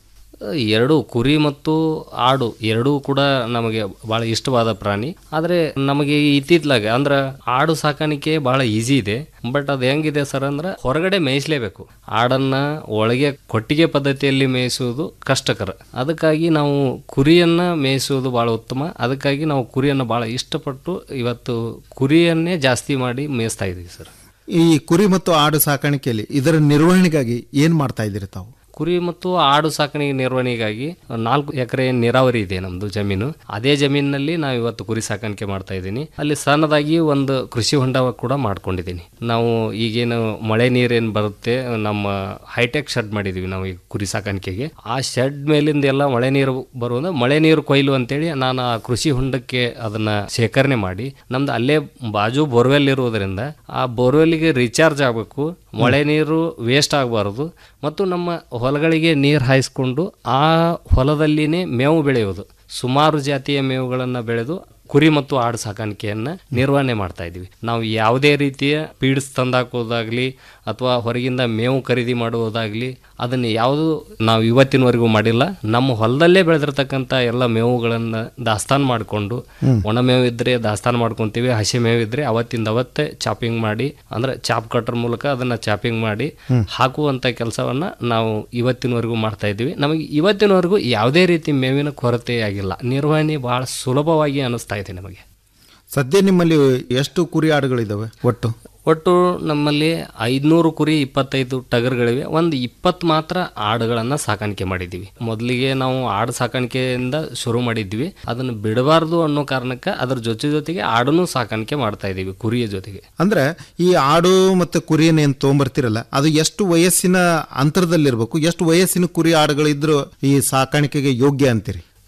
ಎರಡು ಕುರಿ ಮತ್ತು ಆಡು ಎರಡೂ ಕೂಡ ನಮಗೆ ಬಹಳ ಇಷ್ಟವಾದ ಪ್ರಾಣಿ ಆದರೆ ನಮಗೆ ಇತ್ತಿತ್ಲಾಗೆ ಅಂದ್ರೆ ಆಡು ಸಾಕಾಣಿಕೆ ಬಹಳ ಈಸಿ ಇದೆ ಬಟ್ ಅದು ಹೆಂಗಿದೆ ಸರ್ ಅಂದ್ರೆ ಹೊರಗಡೆ ಮೇಯಿಸಲೇಬೇಕು ಆಡನ್ನ ಒಳಗೆ ಕೊಟ್ಟಿಗೆ ಪದ್ಧತಿಯಲ್ಲಿ ಮೇಯಿಸುವುದು ಕಷ್ಟಕರ ಅದಕ್ಕಾಗಿ ನಾವು ಕುರಿಯನ್ನ ಮೇಯಿಸುವುದು ಬಹಳ ಉತ್ತಮ ಅದಕ್ಕಾಗಿ ನಾವು ಕುರಿಯನ್ನು ಬಹಳ ಇಷ್ಟಪಟ್ಟು ಇವತ್ತು ಕುರಿಯನ್ನೇ ಜಾಸ್ತಿ ಮಾಡಿ ಮೇಯಿಸ್ತಾ ಇದ್ದೀವಿ ಸರ್ ಈ ಕುರಿ ಮತ್ತು ಆಡು ಸಾಕಾಣಿಕೆಯಲ್ಲಿ ಇದರ ನಿರ್ವಹಣೆಗಾಗಿ ಏನ್ ಮಾಡ್ತಾ ಇದ್ದೀರಿ ತಾವು ಕುರಿ ಮತ್ತು ಆಡು ಸಾಕಾಣಿಕೆ ನಿರ್ವಹಣೆಗಾಗಿ ನಾಲ್ಕು ಎಕರೆ ನೀರಾವರಿ ಇದೆ ನಮ್ದು ಜಮೀನು ಅದೇ ಜಮೀನಿನಲ್ಲಿ ನಾವು ಇವತ್ತು ಕುರಿ ಸಾಕಾಣಿಕೆ ಮಾಡ್ತಾ ಇದ್ದೀನಿ ಅಲ್ಲಿ ಸಣ್ಣದಾಗಿ ಒಂದು ಕೃಷಿ ಹೊಂಡ ಕೂಡ ಮಾಡ್ಕೊಂಡಿದ್ದೀನಿ ನಾವು ಈಗೇನು ಮಳೆ ನೀರೇನು ಬರುತ್ತೆ ನಮ್ಮ ಹೈಟೆಕ್ ಶೆಡ್ ಮಾಡಿದೀವಿ ನಾವು ಈ ಕುರಿ ಸಾಕಾಣಿಕೆಗೆ ಆ ಶೆಡ್ ಮೇಲಿಂದ ಎಲ್ಲ ಮಳೆ ನೀರು ಬರುವುದು ಮಳೆ ನೀರು ಕೊಯ್ಲು ಅಂತೇಳಿ ನಾನು ಆ ಕೃಷಿ ಹೊಂಡಕ್ಕೆ ಅದನ್ನ ಶೇಖರಣೆ ಮಾಡಿ ನಮ್ದು ಅಲ್ಲೇ ಬಾಜು ಬೋರ್ವೆಲ್ ಇರುವುದರಿಂದ ಆ ಬೋರ್ವೆಲ್ಗೆ ರೀಚಾರ್ಜ್ ಆಗಬೇಕು ಮಳೆ ನೀರು ವೇಸ್ಟ್ ಆಗಬಾರದು ಮತ್ತು ನಮ್ಮ ಹೊಲಗಳಿಗೆ ನೀರು ಹಾಯಿಸ್ಕೊಂಡು ಆ ಹೊಲದಲ್ಲಿನೇ ಮೇವು ಬೆಳೆಯುವುದು ಸುಮಾರು ಜಾತಿಯ ಮೇವುಗಳನ್ನು ಬೆಳೆದು ಕುರಿ ಮತ್ತು ಆಡು ಸಾಕಾಣಿಕೆಯನ್ನು ನಿರ್ವಹಣೆ ಮಾಡ್ತಾ ಇದ್ದೀವಿ ನಾವು ಯಾವುದೇ ರೀತಿಯ ಪೀಡ್ಸ್ ತಂದಾಕೋದಾಗ್ಲಿ ಅಥವಾ ಹೊರಗಿಂದ ಮೇವು ಖರೀದಿ ಮಾಡುವುದಾಗ್ಲಿ ಅದನ್ನು ಯಾವುದು ನಾವು ಇವತ್ತಿನವರೆಗೂ ಮಾಡಿಲ್ಲ ನಮ್ಮ ಹೊಲದಲ್ಲೇ ಬೆಳೆದಿರ್ತಕ್ಕಂಥ ಎಲ್ಲ ಮೇವುಗಳನ್ನು ದಾಸ್ತಾನು ಮಾಡಿಕೊಂಡು ಒಣ ಮೇವು ಇದ್ರೆ ದಾಸ್ತಾನು ಮಾಡ್ಕೊಂತೀವಿ ಹಸಿ ಮೇವು ಇದ್ರೆ ಅವತ್ತಿಂದ ಅವತ್ತೇ ಚಾಪಿಂಗ್ ಮಾಡಿ ಅಂದ್ರೆ ಚಾಪ್ ಕಟರ್ ಮೂಲಕ ಅದನ್ನ ಚಾಪಿಂಗ್ ಮಾಡಿ ಹಾಕುವಂತ ಕೆಲಸವನ್ನ ನಾವು ಇವತ್ತಿನವರೆಗೂ ಮಾಡ್ತಾ ಇದ್ದೀವಿ ನಮಗೆ ಇವತ್ತಿನವರೆಗೂ ಯಾವುದೇ ರೀತಿ ಮೇವಿನ ಕೊರತೆ ಆಗಿಲ್ಲ ನಿರ್ವಹಣೆ ಬಹಳ ಸುಲಭವಾಗಿ ಅನಿಸ್ತಾ ಇದೆ ನಮಗೆ ಸದ್ಯ ನಿಮ್ಮಲ್ಲಿ ಎಷ್ಟು ಕುರಿ ಆಡುಗಳಿದಾವೆ ಒಟ್ಟು ಒಟ್ಟು ನಮ್ಮಲ್ಲಿ ಐದುನೂರು ಕುರಿ ಇಪ್ಪತ್ತೈದು ಟಗರ್ಗಳಿವೆ ಒಂದು ಇಪ್ಪತ್ತು ಮಾತ್ರ ಆಡುಗಳನ್ನು ಸಾಕಾಣಿಕೆ ಮಾಡಿದ್ದೀವಿ ಮೊದಲಿಗೆ ನಾವು ಆಡು ಸಾಕಾಣಿಕೆಯಿಂದ ಶುರು ಮಾಡಿದ್ವಿ ಅದನ್ನು ಬಿಡಬಾರ್ದು ಅನ್ನೋ ಕಾರಣಕ್ಕೆ ಅದ್ರ ಜೊತೆ ಜೊತೆಗೆ ಆಡನ್ನು ಸಾಕಾಣಿಕೆ ಮಾಡ್ತಾ ಇದ್ದೀವಿ ಕುರಿಯ ಜೊತೆಗೆ ಅಂದ್ರೆ ಈ ಆಡು ಮತ್ತು ಕುರಿಯನ್ನ ಏನ್ ತೊಗೊಂಬರ್ತಿರಲ್ಲ ಅದು ಎಷ್ಟು ವಯಸ್ಸಿನ ಅಂತರದಲ್ಲಿರ್ಬೇಕು ಎಷ್ಟು ವಯಸ್ಸಿನ ಕುರಿ ಆಡುಗಳಿದ್ರು ಈ ಸಾಕಾಣಿಕೆಗೆ ಯೋಗ್ಯ ಅಂತೀರಿ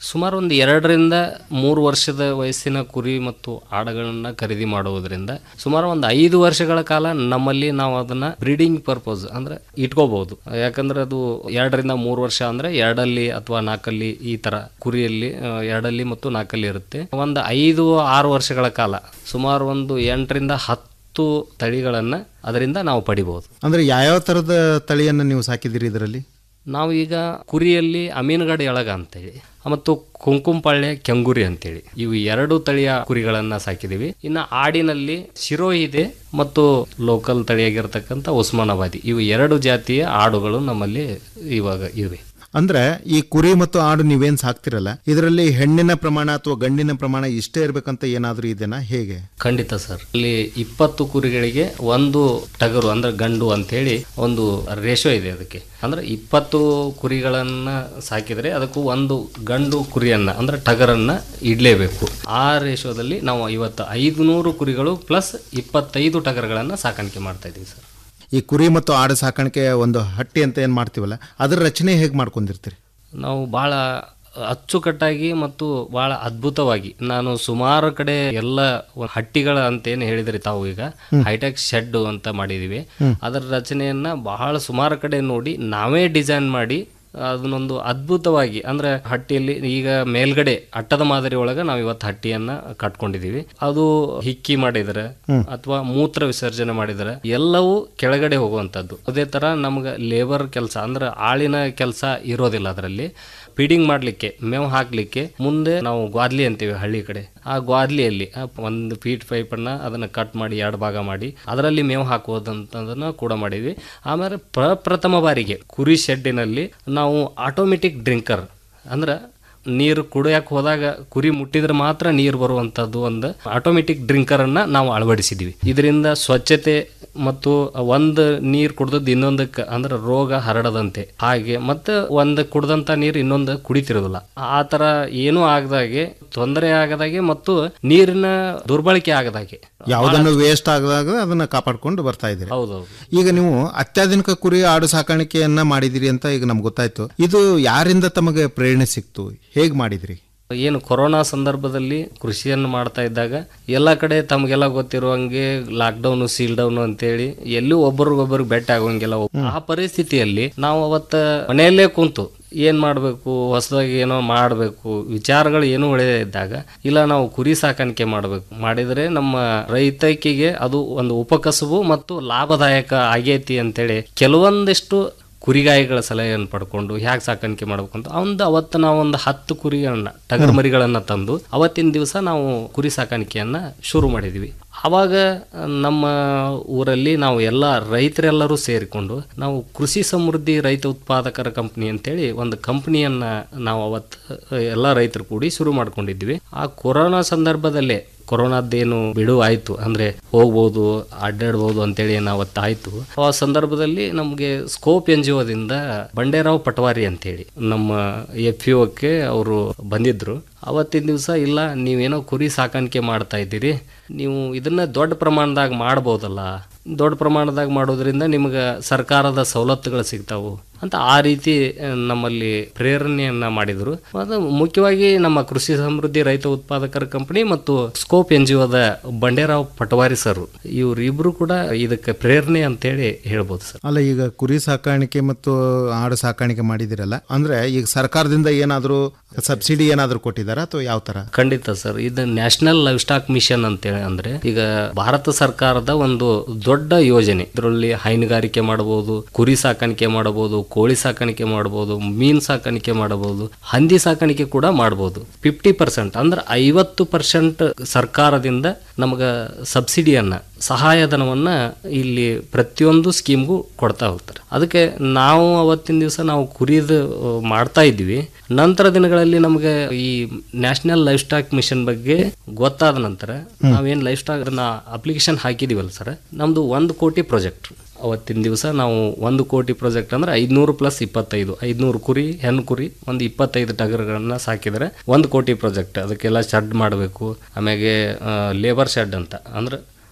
ಸುಮಾರು ಒಂದು ಎರಡರಿಂದ ಮೂರು ವರ್ಷದ ವಯಸ್ಸಿನ ಕುರಿ ಮತ್ತು ಆಡುಗಳನ್ನ ಖರೀದಿ ಮಾಡುವುದರಿಂದ ಸುಮಾರು ಒಂದು ಐದು ವರ್ಷಗಳ ಕಾಲ ನಮ್ಮಲ್ಲಿ ನಾವು ಅದನ್ನ ಬ್ರೀಡಿಂಗ್ ಪರ್ಪಸ್ ಅಂದ್ರೆ ಇಟ್ಕೋಬಹುದು ಯಾಕಂದ್ರೆ ಅದು ಎರಡರಿಂದ ಮೂರು ವರ್ಷ ಅಂದ್ರೆ ಎರಡಲ್ಲಿ ಅಥವಾ ನಾಲ್ಕಲ್ಲಿ ಈ ತರ ಕುರಿಯಲ್ಲಿ ಆ, ಎರಡಲ್ಲಿ ಮತ್ತು ನಾಲ್ಕಲ್ಲಿ ಇರುತ್ತೆ ಒಂದು ಐದು ಆರು ವರ್ಷಗಳ ಕಾಲ ಸುಮಾರು ಒಂದು ಎಂಟರಿಂದ ಹತ್ತು ತಳಿಗಳನ್ನ ಅದರಿಂದ ನಾವು ಪಡಿಬಹುದು ಅಂದ್ರೆ ಯಾವ್ಯಾವ ತರದ ತಳಿಯನ್ನ ನೀವು ಸಾಕಿದಿರಿ ಇದರಲ್ಲಿ ನಾವು ಈಗ ಕುರಿಯಲ್ಲಿ ಅಮೀನುಗಡೆ ಎಳಗ ಅಂತೇಳಿ ಮತ್ತು ಕುಂಕುಂಪಾಳ್ಯ ಕೆಂಗುರಿ ಅಂತೇಳಿ ಇವು ಎರಡು ತಳಿಯ ಕುರಿಗಳನ್ನ ಸಾಕಿದೀವಿ ಇನ್ನು ಆಡಿನಲ್ಲಿ ಶಿರೋ ಇದೆ ಮತ್ತು ಲೋಕಲ್ ತಳಿಯಾಗಿರ್ತಕ್ಕಂಥ ಉಸ್ಮಾನಾಬಾದಿ ಇವು ಎರಡು ಜಾತಿಯ ಆಡುಗಳು ನಮ್ಮಲ್ಲಿ ಇವಾಗ ಇವೆ ಅಂದ್ರೆ ಈ ಕುರಿ ಮತ್ತು ಆಡು ನೀವೇನ್ ಸಾಕ್ತಿರಲ್ಲ ಇದರಲ್ಲಿ ಹೆಣ್ಣಿನ ಪ್ರಮಾಣ ಅಥವಾ ಗಂಡಿನ ಪ್ರಮಾಣ ಇಷ್ಟೇ ಇರ್ಬೇಕಂತ ಏನಾದ್ರೂ ಇದೆನಾ ಹೇಗೆ ಖಂಡಿತ ಸರ್ ಇಲ್ಲಿ ಇಪ್ಪತ್ತು ಕುರಿಗಳಿಗೆ ಒಂದು ಟಗರು ಅಂದ್ರೆ ಗಂಡು ಅಂತೇಳಿ ಒಂದು ರೇಷೋ ಇದೆ ಅದಕ್ಕೆ ಅಂದ್ರೆ ಇಪ್ಪತ್ತು ಕುರಿಗಳನ್ನ ಸಾಕಿದ್ರೆ ಅದಕ್ಕೂ ಒಂದು ಗಂಡು ಕುರಿಯನ್ನ ಅಂದ್ರೆ ಟಗರನ್ನ ಇಡ್ಲೇಬೇಕು ಆ ರೇಷೋದಲ್ಲಿ ನಾವು ಇವತ್ತು ಐದುನೂರು ಕುರಿಗಳು ಪ್ಲಸ್ ಇಪ್ಪತ್ತೈದು ಟಗರುಗಳನ್ನ ಸಾಕಾಣಿಕೆ ಮಾಡ್ತಾ ಇದೀವಿ ಸರ್ ಈ ಕುರಿ ಮತ್ತು ಆಡು ಸಾಕಾಣಿಕೆ ಒಂದು ಹಟ್ಟಿ ಅಂತ ಏನ್ ಮಾಡ್ತೀವಲ್ಲ ಅದರ ರಚನೆ ಹೇಗೆ ಮಾಡ್ಕೊಂಡಿರ್ತೀರಿ ನಾವು ಭಾಳ ಅಚ್ಚುಕಟ್ಟಾಗಿ ಮತ್ತು ಭಾಳ ಅದ್ಭುತವಾಗಿ ನಾನು ಸುಮಾರು ಕಡೆ ಎಲ್ಲ ಹಟ್ಟಿಗಳ ಅಂತೇನು ಹೇಳಿದ್ರಿ ತಾವು ಈಗ ಹ್ಮ್. ಹೈಟೆಕ್ ಶೆಡ್ ಅಂತ ಮಾಡಿದೀವಿ ಹ್ಮ್. ಅದರ ರಚನೆಯನ್ನ ಬಹಳ ಸುಮಾರು ಕಡೆ ನೋಡಿ ನಾವೇ ಡಿಸೈನ್ ಮಾಡಿ ಅದನ್ನೊಂದು ಅದ್ಭುತವಾಗಿ ಅಂದ್ರೆ ಹಟ್ಟಿಯಲ್ಲಿ ಈಗ ಮೇಲ್ಗಡೆ ಅಟ್ಟದ ಮಾದರಿ ಒಳಗೆ ನಾವು ಇವತ್ತು ಹಟ್ಟಿಯನ್ನ ಕಟ್ಕೊಂಡಿದೀವಿ ಅದು ಹಿಕ್ಕಿ ಮಾಡಿದ್ರೆ ಹ್ಮ್. ಅಥವಾ ಮೂತ್ರ ವಿಸರ್ಜನೆ ಮಾಡಿದ್ರೆ ಎಲ್ಲವೂ ಕೆಳಗಡೆ ಹೋಗುವಂಥದ್ದು ಅದೇ ತರ ನಮ್ಗೆ ಲೇಬರ್ ಕೆಲಸ ಅಂದ್ರೆ ಆಳಿನ ಕೆಲಸ ಇರೋದಿಲ್ಲ ಅದರಲ್ಲಿ ಫೀಡಿಂಗ್ ಮಾಡ್ಲಿಕ್ಕೆ ಮೇವು ಹಾಕ್ಲಿಕ್ಕೆ ಮುಂದೆ ನಾವು ಗ್ವಾದ್ಲಿ ಅಂತೀವಿ ಹಳ್ಳಿ ಕಡೆ ಆ ಗ್ವಾದ್ಲಿಯಲ್ಲಿ ಆ ಒಂದು ಫೀಟ್ ಪೈಪನ್ನ ಅದನ್ನ ಕಟ್ ಮಾಡಿ ಎರಡು ಭಾಗ ಮಾಡಿ ಅದರಲ್ಲಿ ಮೇವು ಹಾಕುವುದಂತದನ್ನ ಕೂಡ ಮಾಡಿದ್ವಿ ಆಮೇಲೆ ಪ್ರಪ್ರಥಮ ಬಾರಿಗೆ ಕುರಿ ಶೆಡ್ಡಿನಲ್ಲಿ ನಾವು ಆಟೋಮೆಟಿಕ್ ಡ್ರಿಂಕರ್ ಅಂದ್ರೆ ನೀರು ಕುಡಿಯಕ್ಕೆ ಹೋದಾಗ ಕುರಿ ಮುಟ್ಟಿದ್ರೆ ಮಾತ್ರ ನೀರು ಬರುವಂಥದ್ದು ಒಂದು ಆಟೋಮೆಟಿಕ್ ಡ್ರಿಂಕರನ್ನು ನಾವು ಅಳವಡಿಸಿದ್ವಿ ಇದರಿಂದ ಸ್ವಚ್ಛತೆ ಮತ್ತು ಒಂದು ನೀರು ಕುಡ್ದದ್ದು ಇನ್ನೊಂದಕ್ಕೆ ಅಂದ್ರೆ ರೋಗ ಹರಡದಂತೆ ಹಾಗೆ ಮತ್ತೆ ಒಂದು ಕುಡ್ದಂಥ ನೀರು ಇನ್ನೊಂದು ಕುಡಿತಿರೋದಿಲ್ಲ ಆ ಥರ ಏನೂ ಆಗದಾಗೆ ತೊಂದರೆ ಆಗದಾಗೆ ಮತ್ತು ನೀರಿನ ದುರ್ಬಳಕೆ ಆಗದಾಗೆ ಯಾವುದನ್ನು ವೇಸ್ಟ್ ಆಗದಾಗ ಅದನ್ನ ಕಾಪಾಡ್ಕೊಂಡು ಬರ್ತಾ ಇದ್ದೀರಿ ಹೌದೌದು ಈಗ ನೀವು ಅತ್ಯಾಧುನಿಕ ಕುರಿ ಆಡು ಸಾಕಾಣಿಕೆಯನ್ನ ಮಾಡಿದಿರಿ ಅಂತ ಈಗ ನಮ್ಗೆ ಗೊತ್ತಾಯ್ತು ಇದು ಯಾರಿಂದ ತಮಗೆ ಪ್ರೇರಣೆ ಸಿಕ್ತು ಹೇಗ್ ಮಾಡಿದ್ರಿ ಏನು ಕೊರೋನಾ ಸಂದರ್ಭದಲ್ಲಿ ಕೃಷಿಯನ್ನು ಮಾಡ್ತಾ ಇದ್ದಾಗ ಎಲ್ಲ ಕಡೆ ತಮಗೆಲ್ಲ ಗೊತ್ತಿರುವಂಗೆ ಲಾಕ್ಡೌನ್ ಸೀಲ್ ಡೌನ್ ಅಂತೇಳಿ ಎಲ್ಲೂ ಒಬ್ಬರಿಗೊಬ್ಬರಿಗೆ ಬೆಟ್ಟ ಆಗೋಂಗಿಲ್ಲ ಆ ಪರಿಸ್ಥಿತಿಯಲ್ಲಿ ನಾವು ಅವತ್ತ ಮನೆಯಲ್ಲೇ ಕುಂತು ಏನ್ ಮಾಡಬೇಕು ಹೊಸದಾಗಿ ಏನೋ ಮಾಡಬೇಕು ವಿಚಾರಗಳು ಏನು ಉಳಿದೇ ಇದ್ದಾಗ ಇಲ್ಲ ನಾವು ಕುರಿ ಸಾಕಾಣಿಕೆ ಮಾಡಬೇಕು ಮಾಡಿದರೆ ನಮ್ಮ ರೈತಕಿಗೆ ಅದು ಒಂದು ಉಪಕಸಬು ಮತ್ತು ಲಾಭದಾಯಕ ಆಗೈತಿ ಅಂತೇಳಿ ಕೆಲವೊಂದಿಷ್ಟು ಕುರಿಗಾಯಿಗಳ ಸಲಹೆಯನ್ನು ಪಡ್ಕೊಂಡು ಹ್ಯಾಗೆ ಸಾಕಾಣಿಕೆ ಮಾಡ್ಬೇಕು ಅಂತ ಒಂದು ಅವತ್ತು ನಾವು ಒಂದು ಹತ್ತು ಕುರಿಗಳನ್ನ ಟಗರ್ ಮರಿಗಳನ್ನ ತಂದು ಅವತ್ತಿನ ದಿವಸ ನಾವು ಕುರಿ ಸಾಕಾಣಿಕೆಯನ್ನ ಶುರು ಮಾಡಿದ್ವಿ ಆವಾಗ ನಮ್ಮ ಊರಲ್ಲಿ ನಾವು ಎಲ್ಲ ರೈತರೆಲ್ಲರೂ ಸೇರಿಕೊಂಡು ನಾವು ಕೃಷಿ ಸಮೃದ್ಧಿ ರೈತ ಉತ್ಪಾದಕರ ಕಂಪನಿ ಅಂತೇಳಿ ಒಂದು ಕಂಪನಿಯನ್ನ ನಾವು ಅವತ್ತು ಎಲ್ಲ ರೈತರು ಕೂಡಿ ಶುರು ಮಾಡ್ಕೊಂಡಿದ್ವಿ ಆ ಕೊರೋನಾ ಸಂದರ್ಭದಲ್ಲೇ ಕೊರೋನಾದ್ದೇನು ಬಿಡು ಆಯ್ತು ಅಂದ್ರೆ ಹೋಗ್ಬೋದು ಅಡ್ಡಾಡ್ಬೋದು ಅಂತೇಳಿ ಏನು ಅವತ್ತು ಆಯ್ತು ಆ ಸಂದರ್ಭದಲ್ಲಿ ನಮಗೆ ಸ್ಕೋಪ್ ಎನ್ ಜಿ ಒದಿಂದ ಬಂಡೇರಾವ್ ಪಟವಾರಿ ಅಂತೇಳಿ ನಮ್ಮ ಎಫ್ ಯು ಕೆ ಅವರು ಬಂದಿದ್ರು ಅವತ್ತಿನ ದಿವಸ ಇಲ್ಲ ನೀವೇನೋ ಕುರಿ ಸಾಕಾಣಿಕೆ ಮಾಡ್ತಾ ಇದ್ದೀರಿ ನೀವು ಇದನ್ನ ದೊಡ್ಡ ಪ್ರಮಾಣದಾಗ ಮಾಡ್ಬೋದಲ್ಲ ದೊಡ್ಡ ಪ್ರಮಾಣದಾಗ ಮಾಡೋದ್ರಿಂದ ನಿಮ್ಗೆ ಸರ್ಕಾರದ ಸವಲತ್ತುಗಳು ಸಿಗ್ತಾವು ಅಂತ ಆ ರೀತಿ ಆ, ನಮ್ಮಲ್ಲಿ ಪ್ರೇರಣೆಯನ್ನ ಮಾಡಿದರು ಅದು ಮುಖ್ಯವಾಗಿ ನಮ್ಮ ಕೃಷಿ ಸಮೃದ್ಧಿ ರೈತ ಉತ್ಪಾದಕರ ಕಂಪನಿ ಮತ್ತು ಸ್ಕೋಪ್ ಎನ್ ಜಿ ಒದ ಬಂಡೇರಾವ್ ಪಟವಾರಿ ಸರ್ ಇವರಿಬ್ರು ಕೂಡ ಇದಕ್ಕೆ ಪ್ರೇರಣೆ ಅಂತೇಳಿ ಹೇಳ್ಬೋದು ಸರ್ ಅಲ್ಲ ಈಗ ಕುರಿ ಸಾಕಾಣಿಕೆ ಮತ್ತು ಆಡು ಸಾಕಾಣಿಕೆ ಮಾಡಿದಿರಲ್ಲ ಅಂದ್ರೆ ಈಗ ಸರ್ಕಾರದಿಂದ ಏನಾದರೂ ಸಬ್ಸಿಡಿ ಏನಾದರೂ ಕೊಟ್ಟಿದಾರ ಅಥವಾ ಯಾವ ತರ ಖಂಡಿತ ಸರ್ ಇದು ನ್ಯಾಷನಲ್ ಲೈವ್ ಸ್ಟಾಕ್ ಮಿಷನ್ ಅಂತೇಳಿ ಅಂದ್ರೆ ಈಗ ಭಾರತ ಸರ್ಕಾರದ ಒಂದು ದೊಡ್ಡ ಯೋಜನೆ ಇದರಲ್ಲಿ ಹೈನುಗಾರಿಕೆ ಮಾಡಬಹುದು ಕುರಿ ಸಾಕಾಣಿಕೆ ಮಾಡಬಹುದು ಕೋಳಿ ಸಾಕಾಣಿಕೆ ಮಾಡಬಹುದು ಮೀನ್ ಸಾಕಾಣಿಕೆ ಮಾಡಬಹುದು ಹಂದಿ ಸಾಕಾಣಿಕೆ ಕೂಡ ಮಾಡಬಹುದು ಫಿಫ್ಟಿ ಪರ್ಸೆಂಟ್ ಅಂದ್ರೆ ಐವತ್ತು ಪರ್ಸೆಂಟ್ ಸರ್ಕಾರದಿಂದ ನಮಗ ಸಬ್ಸಿಡಿಯನ್ನ ಸಹಾಯಧನವನ್ನ ಇಲ್ಲಿ ಪ್ರತಿಯೊಂದು ಸ್ಕೀಮ್ಗೂ ಕೊಡ್ತಾ ಹೋಗ್ತಾರೆ ಅದಕ್ಕೆ ನಾವು ಅವತ್ತಿನ ದಿವಸ ನಾವು ಕುರಿದು ಆ, ಮಾಡ್ತಾ ಇದ್ವಿ ನಂತರ ದಿನಗಳಲ್ಲಿ ನಮಗೆ ಈ ನ್ಯಾಷನಲ್ ಲೈಫ್ ಸ್ಟಾಕ್ ಮಿಷನ್ ಬಗ್ಗೆ ಗೊತ್ತಾದ ನಂತರ ನಾವೇನು ಲೈಫ್ ಸ್ಟಾಕ್ ಅಪ್ಲಿಕೇಶನ್ ಹಾಕಿದೀವಲ್ಲ ಸರ್ ನಮ್ದು ಒಂದು ಕೋಟಿ ಪ್ರಾಜೆಕ್ಟ್ ಅವತ್ತಿನ ದಿವಸ ನಾವು ಒಂದು ಕೋಟಿ ಪ್ರಾಜೆಕ್ಟ್ ಅಂದ್ರೆ ಐದ್ನೂರು ಪ್ಲಸ್ ಇಪ್ಪತ್ತೈದು ಐದ್ನೂರು ಕುರಿ ಹೆಣ್ಣು ಕುರಿ ಒಂದು ಇಪ್ಪತ್ತೈದು ಟಗರ್ಗಳನ್ನ ಸಾಕಿದರೆ ಒಂದು ಕೋಟಿ ಪ್ರಾಜೆಕ್ಟ್ ಅದಕ್ಕೆಲ್ಲ ಶೆಡ್ ಮಾಡಬೇಕು ಆಮ್ಯಾಗೆ ಲೇಬರ್ ಶೆಡ್ ಅಂತ ಅಂದ್ರೆ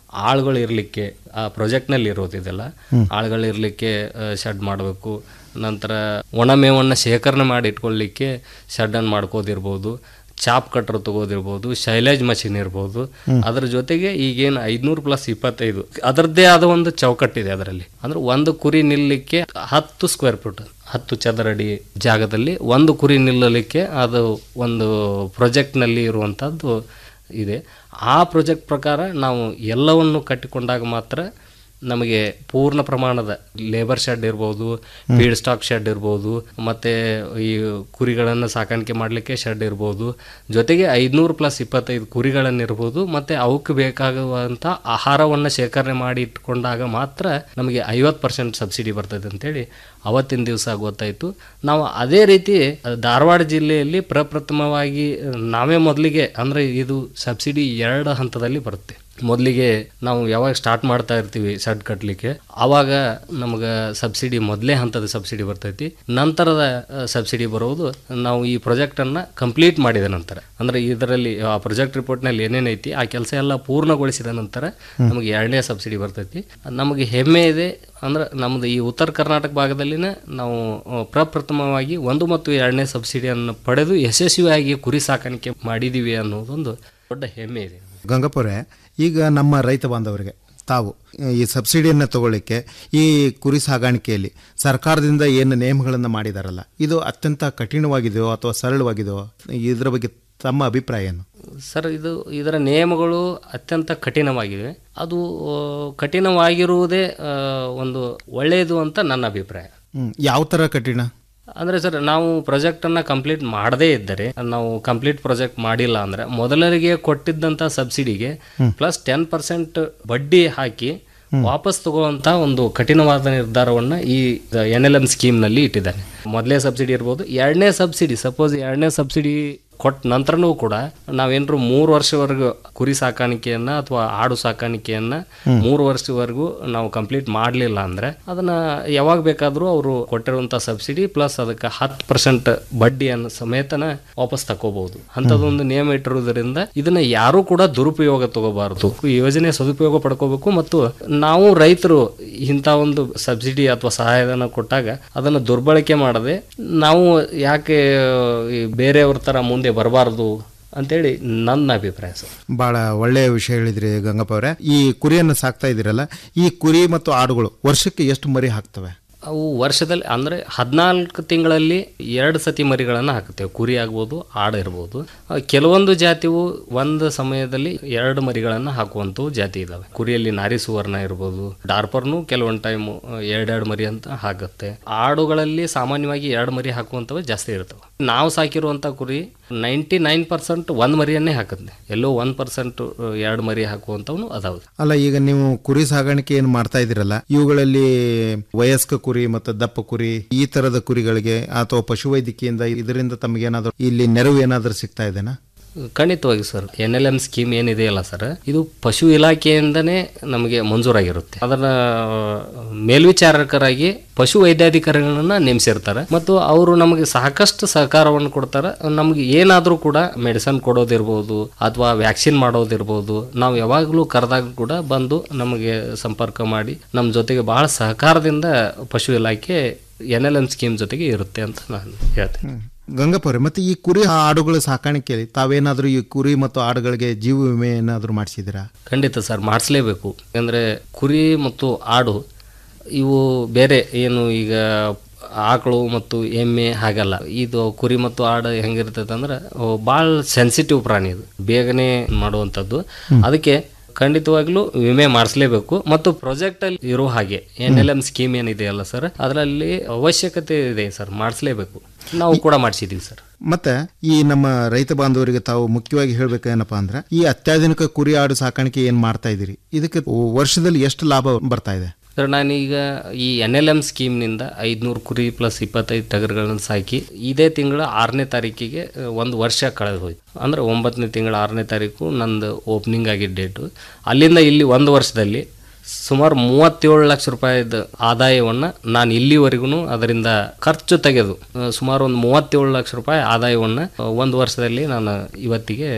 ಆಳುಗಳು ಇರಲಿಕ್ಕೆ ಆ ಪ್ರಾಜೆಕ್ಟ್ನಲ್ಲಿ ಇರೋದು ಇದೆಲ್ಲ ಹ್ಮ್. ಆಳುಗಳು ಇರಲಿಕ್ಕೆ ಶೆಡ್ ಮಾಡಬೇಕು ನಂತರ ಒಣಮೇವನ್ನು ಶೇಖರಣೆ ಮಾಡಿ ಇಟ್ಕೊಳ್ಳಿಕ್ಕೆ ಶೆಡ್ಡನ್ನು ಮಾಡ್ಕೋದಿರ್ಬೋದು ಚಾಪ್ ಕಟ್ರ್ ತಗೋದಿರ್ಬೋದು ಶೈಲೇಜ್ ಮಷಿನ್ ಇರ್ಬೋದು ಹ್ಮ್. ಅದ್ರ ಜೊತೆಗೆ ಈಗೇನು ಐದ್ನೂರು ಪ್ಲಸ್ ಇಪ್ಪತ್ತೈದು ಅದರದ್ದೇ ಆದ ಒಂದು ಚೌಕಟ್ಟಿದೆ ಅದರಲ್ಲಿ ಅಂದ್ರೆ ಒಂದು ಕುರಿ ನಿಲ್ಲಲಿಕ್ಕೆ ಹತ್ತು ಸ್ಕ್ವೇರ್ ಫೀಟ್ ಹತ್ತು ಚದರಡಿ ಜಾಗದಲ್ಲಿ ಒಂದು ಕುರಿ ನಿಲ್ಲಲಿಕ್ಕೆ ಅದು ಒಂದು ಪ್ರಾಜೆಕ್ಟ್ನಲ್ಲಿ ಇರುವಂಥದ್ದು ಇದೆ ಆ ಪ್ರಾಜೆಕ್ಟ್ ಪ್ರಕಾರ ನಾವು ಎಲ್ಲವನ್ನು ಕಟ್ಟಿಕೊಂಡಾಗ ಮಾತ್ರ ನಮಗೆ ಪೂರ್ಣ ಪ್ರಮಾಣದ ಲೇಬರ್ ಶೆಡ್ ಇರ್ಬೋದು ಫೀಡ್ ಸ್ಟಾಕ್ ಶೆಡ್ ಇರ್ಬೋದು ಮತ್ತು ಈ ಕುರಿಗಳನ್ನು ಸಾಕಾಣಿಕೆ ಮಾಡಲಿಕ್ಕೆ ಶೆಡ್ ಇರ್ಬೋದು ಜೊತೆಗೆ ಐದುನೂರು ಪ್ಲಸ್ ಇಪ್ಪತ್ತೈದು ಕುರಿಗಳನ್ನಿರ್ಬೋದು ಮತ್ತು ಅವಕ್ಕೆ ಬೇಕಾಗುವಂಥ ಆಹಾರವನ್ನು ಶೇಖರಣೆ ಮಾಡಿ ಇಟ್ಕೊಂಡಾಗ ಮಾತ್ರ ನಮಗೆ ಐವತ್ತು ಪರ್ಸೆಂಟ್ ಸಬ್ಸಿಡಿ ಬರ್ತದೆ ಅಂತೇಳಿ ಅವತ್ತಿನ ದಿವಸ ಗೊತ್ತಾಯಿತು ನಾವು ಅದೇ ರೀತಿ ಧಾರವಾಡ ಜಿಲ್ಲೆಯಲ್ಲಿ ಪ್ರಪ್ರಥಮವಾಗಿ ನಾವೇ ಮೊದಲಿಗೆ ಅಂದರೆ ಇದು ಸಬ್ಸಿಡಿ ಎರಡು ಹಂತದಲ್ಲಿ ಬರುತ್ತೆ ಮೊದಲಿಗೆ ನಾವು ಯಾವಾಗ ಸ್ಟಾರ್ಟ್ ಮಾಡ್ತಾ ಇರ್ತೀವಿ ಸಡ್ ಕಟ್ಟಲಿಕ್ಕೆ ಆವಾಗ ನಮ್ಗೆ ಸಬ್ಸಿಡಿ ಮೊದಲೇ ಹಂತದ ಸಬ್ಸಿಡಿ ಬರ್ತೈತಿ ನಂತರದ ಸಬ್ಸಿಡಿ ಬರೋದು ನಾವು ಈ ಪ್ರಾಜೆಕ್ಟನ್ನು ಕಂಪ್ಲೀಟ್ ಮಾಡಿದ ನಂತರ ಅಂದರೆ ಇದರಲ್ಲಿ ಆ ಪ್ರಾಜೆಕ್ಟ್ ರಿಪೋರ್ಟ್ನಲ್ಲಿ ಏನೇನೈತಿ ಆ ಕೆಲಸ ಎಲ್ಲ ಪೂರ್ಣಗೊಳಿಸಿದ ನಂತರ ನಮಗೆ ಎರಡನೇ ಸಬ್ಸಿಡಿ ಬರ್ತೈತಿ ನಮಗೆ ಹೆಮ್ಮೆ ಇದೆ ಅಂದ್ರೆ ನಮ್ಮದು ಈ ಉತ್ತರ ಕರ್ನಾಟಕ ಭಾಗದಲ್ಲಿನ ನಾವು ಆ, ಪ್ರಪ್ರಥಮವಾಗಿ ಒಂದು ಮತ್ತು ಎರಡನೇ ಸಬ್ಸಿಡಿಯನ್ನು ಪಡೆದು ಯಶಸ್ವಿಯಾಗಿ ಕುರಿ ಸಾಕಾಣಿಕೆ ಮಾಡಿದ್ದೀವಿ ಅನ್ನೋದೊಂದು ದೊಡ್ಡ ಹೆಮ್ಮೆ ಇದೆ ಗಂಗಪುರೆ ಈಗ ನಮ್ಮ ರೈತ ಬಾಂಧವರಿಗೆ ತಾವು ಈ ಸಬ್ಸಿಡಿಯನ್ನು ತಗೊಳ್ಳಿಕ್ಕೆ ಈ ಕುರಿ ಸಾಗಾಣಿಕೆಯಲ್ಲಿ ಸರ್ಕಾರದಿಂದ ಏನು ನಿಯಮಗಳನ್ನು ಮಾಡಿದಾರಲ್ಲ ಇದು ಅತ್ಯಂತ ಕಠಿಣವಾಗಿದೆಯೋ ಅಥವಾ ಸರಳವಾಗಿದೆಯೋ ಇದರ ಬಗ್ಗೆ ತಮ್ಮ ಅಭಿಪ್ರಾಯ ಏನು ಸರ್ ಇದು ಇದರ ನಿಯಮಗಳು ಅತ್ಯಂತ ಕಠಿಣವಾಗಿವೆ ಅದು ಆ, ಕಠಿಣವಾಗಿರುವುದೇ ಆ, ಒಂದು ಒಳ್ಳೆಯದು ಅಂತ ನನ್ನ ಅಭಿಪ್ರಾಯ ಹ್ಮ್. ಯಾವ ಥರ ಕಠಿಣ ಅಂದರೆ ಸರ್ ನಾವು ಪ್ರಾಜೆಕ್ಟನ್ನು ಕಂಪ್ಲೀಟ್ ಮಾಡದೇ ಇದ್ದರೆ ನಾವು ಕಂಪ್ಲೀಟ್ ಪ್ರಾಜೆಕ್ಟ್ ಮಾಡಿಲ್ಲ ಅಂದರೆ ಮೊದಲರಿಗೆ ಕೊಟ್ಟಿದ್ದಂಥ ಸಬ್ಸಿಡಿಗೆ ಹ್ಮ್. ಪ್ಲಸ್ ಟೆನ್ ಪರ್ಸೆಂಟ್ ಬಡ್ಡಿ ಹಾಕಿ ವಾಪಸ್ ತಗೊಳ್ಳುವಂಥ ಒಂದು ಕಠಿಣವಾದ ನಿರ್ಧಾರವನ್ನು ಈ ಎನ್ ಎಲ್ ಎಮ್ ಸ್ಕೀಮ್ನಲ್ಲಿ ಇಟ್ಟಿದ್ದಾನೆ ಮೊದಲೇ ಸಬ್ಸಿಡಿ ಇರ್ಬೋದು ಎರಡನೇ ಸಬ್ಸಿಡಿ ಸಪೋಸ್ ಎರಡನೇ ಸಬ್ಸಿಡಿ ಕೊಟ್ಟ ನಂತರನೂ ಕೂಡ ನಾವೇನಾದ್ರು ಮೂರು ವರ್ಷವರೆಗೂ ಕುರಿ ಸಾಕಾಣಿಕೆಯನ್ನ ಅಥವಾ ಆಡು ಸಾಕಾಣಿಕೆಯನ್ನ ಹ್ಮ್. ಮೂರು ವರ್ಷವರೆಗೂ ನಾವು ಕಂಪ್ಲೀಟ್ ಮಾಡಲಿಲ್ಲ ಅಂದ್ರೆ ಅದನ್ನ ಯಾವಾಗ ಬೇಕಾದರೂ ಅವರು ಕೊಟ್ಟಿರುವಂತ ಸಬ್ಸಿಡಿ ಪ್ಲಸ್ ಅದಕ್ಕೆ ಹತ್ತು ಪರ್ಸೆಂಟ್ ಬಡ್ಡಿಯನ್ನು ಸಮೇತನ ವಾಪಸ್ ತಕೋಬಹುದು ಅಂಥದ್ದೊಂದು ನಿಯಮ ಇಟ್ಟಿರುವುದರಿಂದ ಇದನ್ನ ಯಾರು ಕೂಡ ದುರುಪಯೋಗ ತಗೋಬಾರದು ಈ ಯೋಜನೆ ಸದುಪಯೋಗ ಪಡ್ಕೋಬೇಕು ಮತ್ತು ನಾವು ರೈತರು ಇಂಥ ಒಂದು ಸಬ್ಸಿಡಿ ಅಥವಾ ಸಹಾಯಧನ ಕೊಟ್ಟಾಗ ಅದನ್ನು ದುರ್ಬಳಕೆ ಮಾಡದೆ ನಾವು ಯಾಕೆ ಈ ಬೇರೆಯವ್ರ ಥರ ಮುಂದೆ ಬರಬಾರ್ದು ಅಂತೇಳಿ ನನ್ನ ಅಭಿಪ್ರಾಯ ಸರ್ ಭಾಳ ಒಳ್ಳೆಯ ವಿಷಯ ಹೇಳಿದ್ರಿ ಗಂಗಪ್ಪ ಅವರೇ ಈ ಕುರಿಯನ್ನು ಸಾಕ್ತಾ ಇದ್ದೀರಲ್ಲ ಈ ಕುರಿ ಮತ್ತು ಆಡುಗಳು ವರ್ಷಕ್ಕೆ ಎಷ್ಟು ಮರಿ ಹಾಕ್ತವೆ ಅವು ವರ್ಷದಲ್ಲಿ ಅಂದರೆ ಹದಿನಾಲ್ಕು ತಿಂಗಳಲ್ಲಿ ಎರಡು ಸತಿ ಮರಿಗಳನ್ನು ಹಾಕುತ್ತೇವೆ ಕುರಿ ಆಗ್ಬೋದು ಆಡು ಇರ್ಬೋದು ಆ, ಕೆಲವೊಂದು ಜಾತಿವು ಒಂದು ಸಮಯದಲ್ಲಿ ಎರಡು ಮರಿಗಳನ್ನು ಹಾಕುವಂಥವು ಜಾತಿ ಇದಾವೆ ಕುರಿಯಲ್ಲಿ ನಾರಿ ಸುವರ್ಣ ಇರ್ಬೋದು ಡಾರ್ಪರ್ನು ಕೆಲವೊಂದು ಟೈಮ್ ಎರಡೆರಡು ಮರಿ ಅಂತ ಹಾಕುತ್ತೆ ಆಡುಗಳಲ್ಲಿ ಸಾಮಾನ್ಯವಾಗಿ ಎರಡು ಮರಿ ಹಾಕುವಂಥವು ಜಾಸ್ತಿ ಇರ್ತವೆ ನಾವು ಸಾಕಿರುವಂಥ ಕುರಿ ನೈಂಟಿ ನೈನ್ ಪರ್ಸೆಂಟ್ ಒಂದು ಮರಿಯನ್ನೇ ಹಾಕುತ್ತೆ ಎಲ್ಲೋ ಒನ್ ಪರ್ಸೆಂಟ್ ಎರಡು ಮರಿ ಹಾಕುವಂಥವು ಅದಾವೆ ಅಲ್ಲ ಈಗ ನೀವು ಕುರಿ ಸಾಗಾಣಿಕೆ ಏನು ಮಾಡ್ತಾ ಇದ್ದೀರಲ್ಲ ಇವುಗಳಲ್ಲಿ ವಯಸ್ಕ ಕುರಿ ಮತ್ತು ದಪ್ಪ ಕುರಿ ಈ ತರದ ಕುರಿಗಳಿಗೆ ಅಥವಾ ಪಶುವೈದ್ಯಕಿಯಿಂದ ಇದರಿಂದ ತಮಗೇನಾದರೂ ಇಲ್ಲಿ ನೆರವು ಏನಾದರೂ ಸಿಗ್ತಾ ಇದೆನಾ ಖಂಡಿತವಾಗಿ sir N L M scheme ಏನಿದೆಯಲ್ಲ ಸರ್ ಇದು ಪಶು ಇಲಾಖೆಯಿಂದನೇ ನಮಗೆ ಮಂಜೂರಾಗಿರುತ್ತೆ ಅದರ ಮೇಲ್ವಿಚಾರಕರಾಗಿ ಪಶು ವೈದ್ಯಾಧಿಕಾರಿಗಳನ್ನ ನೇಮಿಸಿರ್ತಾರೆ ಮತ್ತು ಅವರು ನಮಗೆ ಸಾಕಷ್ಟು ಸಹಕಾರವನ್ನು ಕೊಡ್ತಾರೆ ನಮಗೆ ಏನಾದರೂ ಕೂಡ ಮೆಡಿಸನ್ ಕೊಡೋದಿರ್ಬೋದು ಅಥವಾ ವ್ಯಾಕ್ಸಿನ್ ಮಾಡೋದಿರ್ಬೋದು ನಾವು ಯಾವಾಗಲೂ ಕರೆದಾಗ ಕೂಡ ಬಂದು ನಮಗೆ ಸಂಪರ್ಕ ಮಾಡಿ ನಮ್ಮ ಜೊತೆಗೆ ಬಹಳ ಸಹಕಾರದಿಂದ ಪಶು ಇಲಾಖೆ ಎನ್ ಎಲ್ ಎಂ ಸ್ಕೀಮ್ ಜೊತೆಗೆ ಇರುತ್ತೆ ಅಂತ ನಾನು ಹೇಳ್ತೀನಿ ಗಂಗಪ್ಪ ಅವರೇ ಮತ್ತೆ ಈ ಕುರಿ ಆಡುಗಳ ಸಾಕಾಣಿಕೆಯಲ್ಲಿ ತಾವೇನಾದರೂ ಈ ಕುರಿ ಮತ್ತು ಆಡುಗಳಿಗೆ ಜೀವ ವಿಮೆ ಏನಾದರೂ ಮಾಡಿಸಿದ್ದೀರಾ ಖಂಡಿತ ಸರ್ ಮಾಡಿಸ್ಲೇಬೇಕು ಯಾಕಂದರೆ ಕುರಿ ಮತ್ತು ಆಡು ಇವು ಬೇರೆ ಏನು ಈಗ ಆಕಳು ಮತ್ತು ಎಮ್ಮೆ ಹಾಗಲ್ಲ ಇದು ಕುರಿ ಮತ್ತು ಆಡು ಹೆಂಗಿರ್ತೈತೆ ಅಂದ್ರೆ ಭಾಳ ಸೆನ್ಸಿಟಿವ್ ಪ್ರಾಣಿ ಇದು ಬೇಗನೆ ಮಾಡುವಂಥದ್ದು ಅದಕ್ಕೆ ಖಂಡಿತವಾಗ್ಲೂ ವಿಮೆ ಮಾಡಿಸ್ಲೇಬೇಕು ಮತ್ತು ಪ್ರಾಜೆಕ್ಟ್ ಅಲ್ಲಿ ಇರೋ ಹಾಗೆ ಎನ್ ಎಲ್ ಎಂ ಸ್ಕೀಮ್ ಏನಿದೆಯಲ್ಲ ಸರ್ ಅದರಲ್ಲಿ ಅವಶ್ಯಕತೆ ಇದೆ ಸರ್ ಮಾಡಿಸ್ಲೇಬೇಕು ನಾವು ಕೂಡ ಮಾಡಿಸಿದ್ದೀವಿ ಸರ್ ಮತ್ತೆ ಈ ನಮ್ಮ ರೈತ ಬಾಂಧವರಿಗೆ ತಾವು ಮುಖ್ಯವಾಗಿ ಹೇಳ್ಬೇಕೇನಪ್ಪ ಅಂದ್ರೆ ಈ ಅತ್ಯಾಧುನಿಕ ಕುರಿ ಆಡು ಸಾಕಾಣಿಕೆ ಏನ್ ಮಾಡ್ತಾ ಇದ್ದೀರಿ ಇದಕ್ಕೆ ವರ್ಷದಲ್ಲಿ ಎಷ್ಟು ಲಾಭ ಬರ್ತಾ ಇದೆ ಸರ್ ನಾನೀಗ ಈ ಎನ್ ಎಲ್ ಎಮ್ ಸ್ಕೀಮ್ನಿಂದ ಐದುನೂರು ಕುರಿ ಪ್ಲಸ್ ಇಪ್ಪತ್ತೈದು ಟಗರುಗಳನ್ನು ಸಾಕಿ ಇದೇ ತಿಂಗಳ ಆರನೇ ತಾರೀಕಿಗೆ ಆ, ಒಂದು ವರ್ಷ ಕಳೆದು ಹೋಯ್ತು ಅಂದರೆ ಒಂಬತ್ತನೇ ತಿಂಗಳ ಆರನೇ ತಾರೀಕು ನಂದು ಓಪನಿಂಗ್ ಆಗಿದ್ದ ಡೇಟು ಅಲ್ಲಿಂದ ಇಲ್ಲಿ ಒಂದು ವರ್ಷದಲ್ಲಿ ಸುಮಾರು ಮೂವತ್ತೇಳು ಲಕ್ಷ ರೂಪಾಯಿದ ಆದಾಯವನ್ನು ನಾನು ಇಲ್ಲಿವರೆಗೂ ಅದರಿಂದ ಖರ್ಚು ತೆಗೆದು ಆ, ಸುಮಾರು ಒಂದು ಮೂವತ್ತೇಳು ಲಕ್ಷ ರೂಪಾಯಿ ಆದಾಯವನ್ನು ಒಂದು ವರ್ಷದಲ್ಲಿ ನಾನು ಇವತ್ತಿಗೆ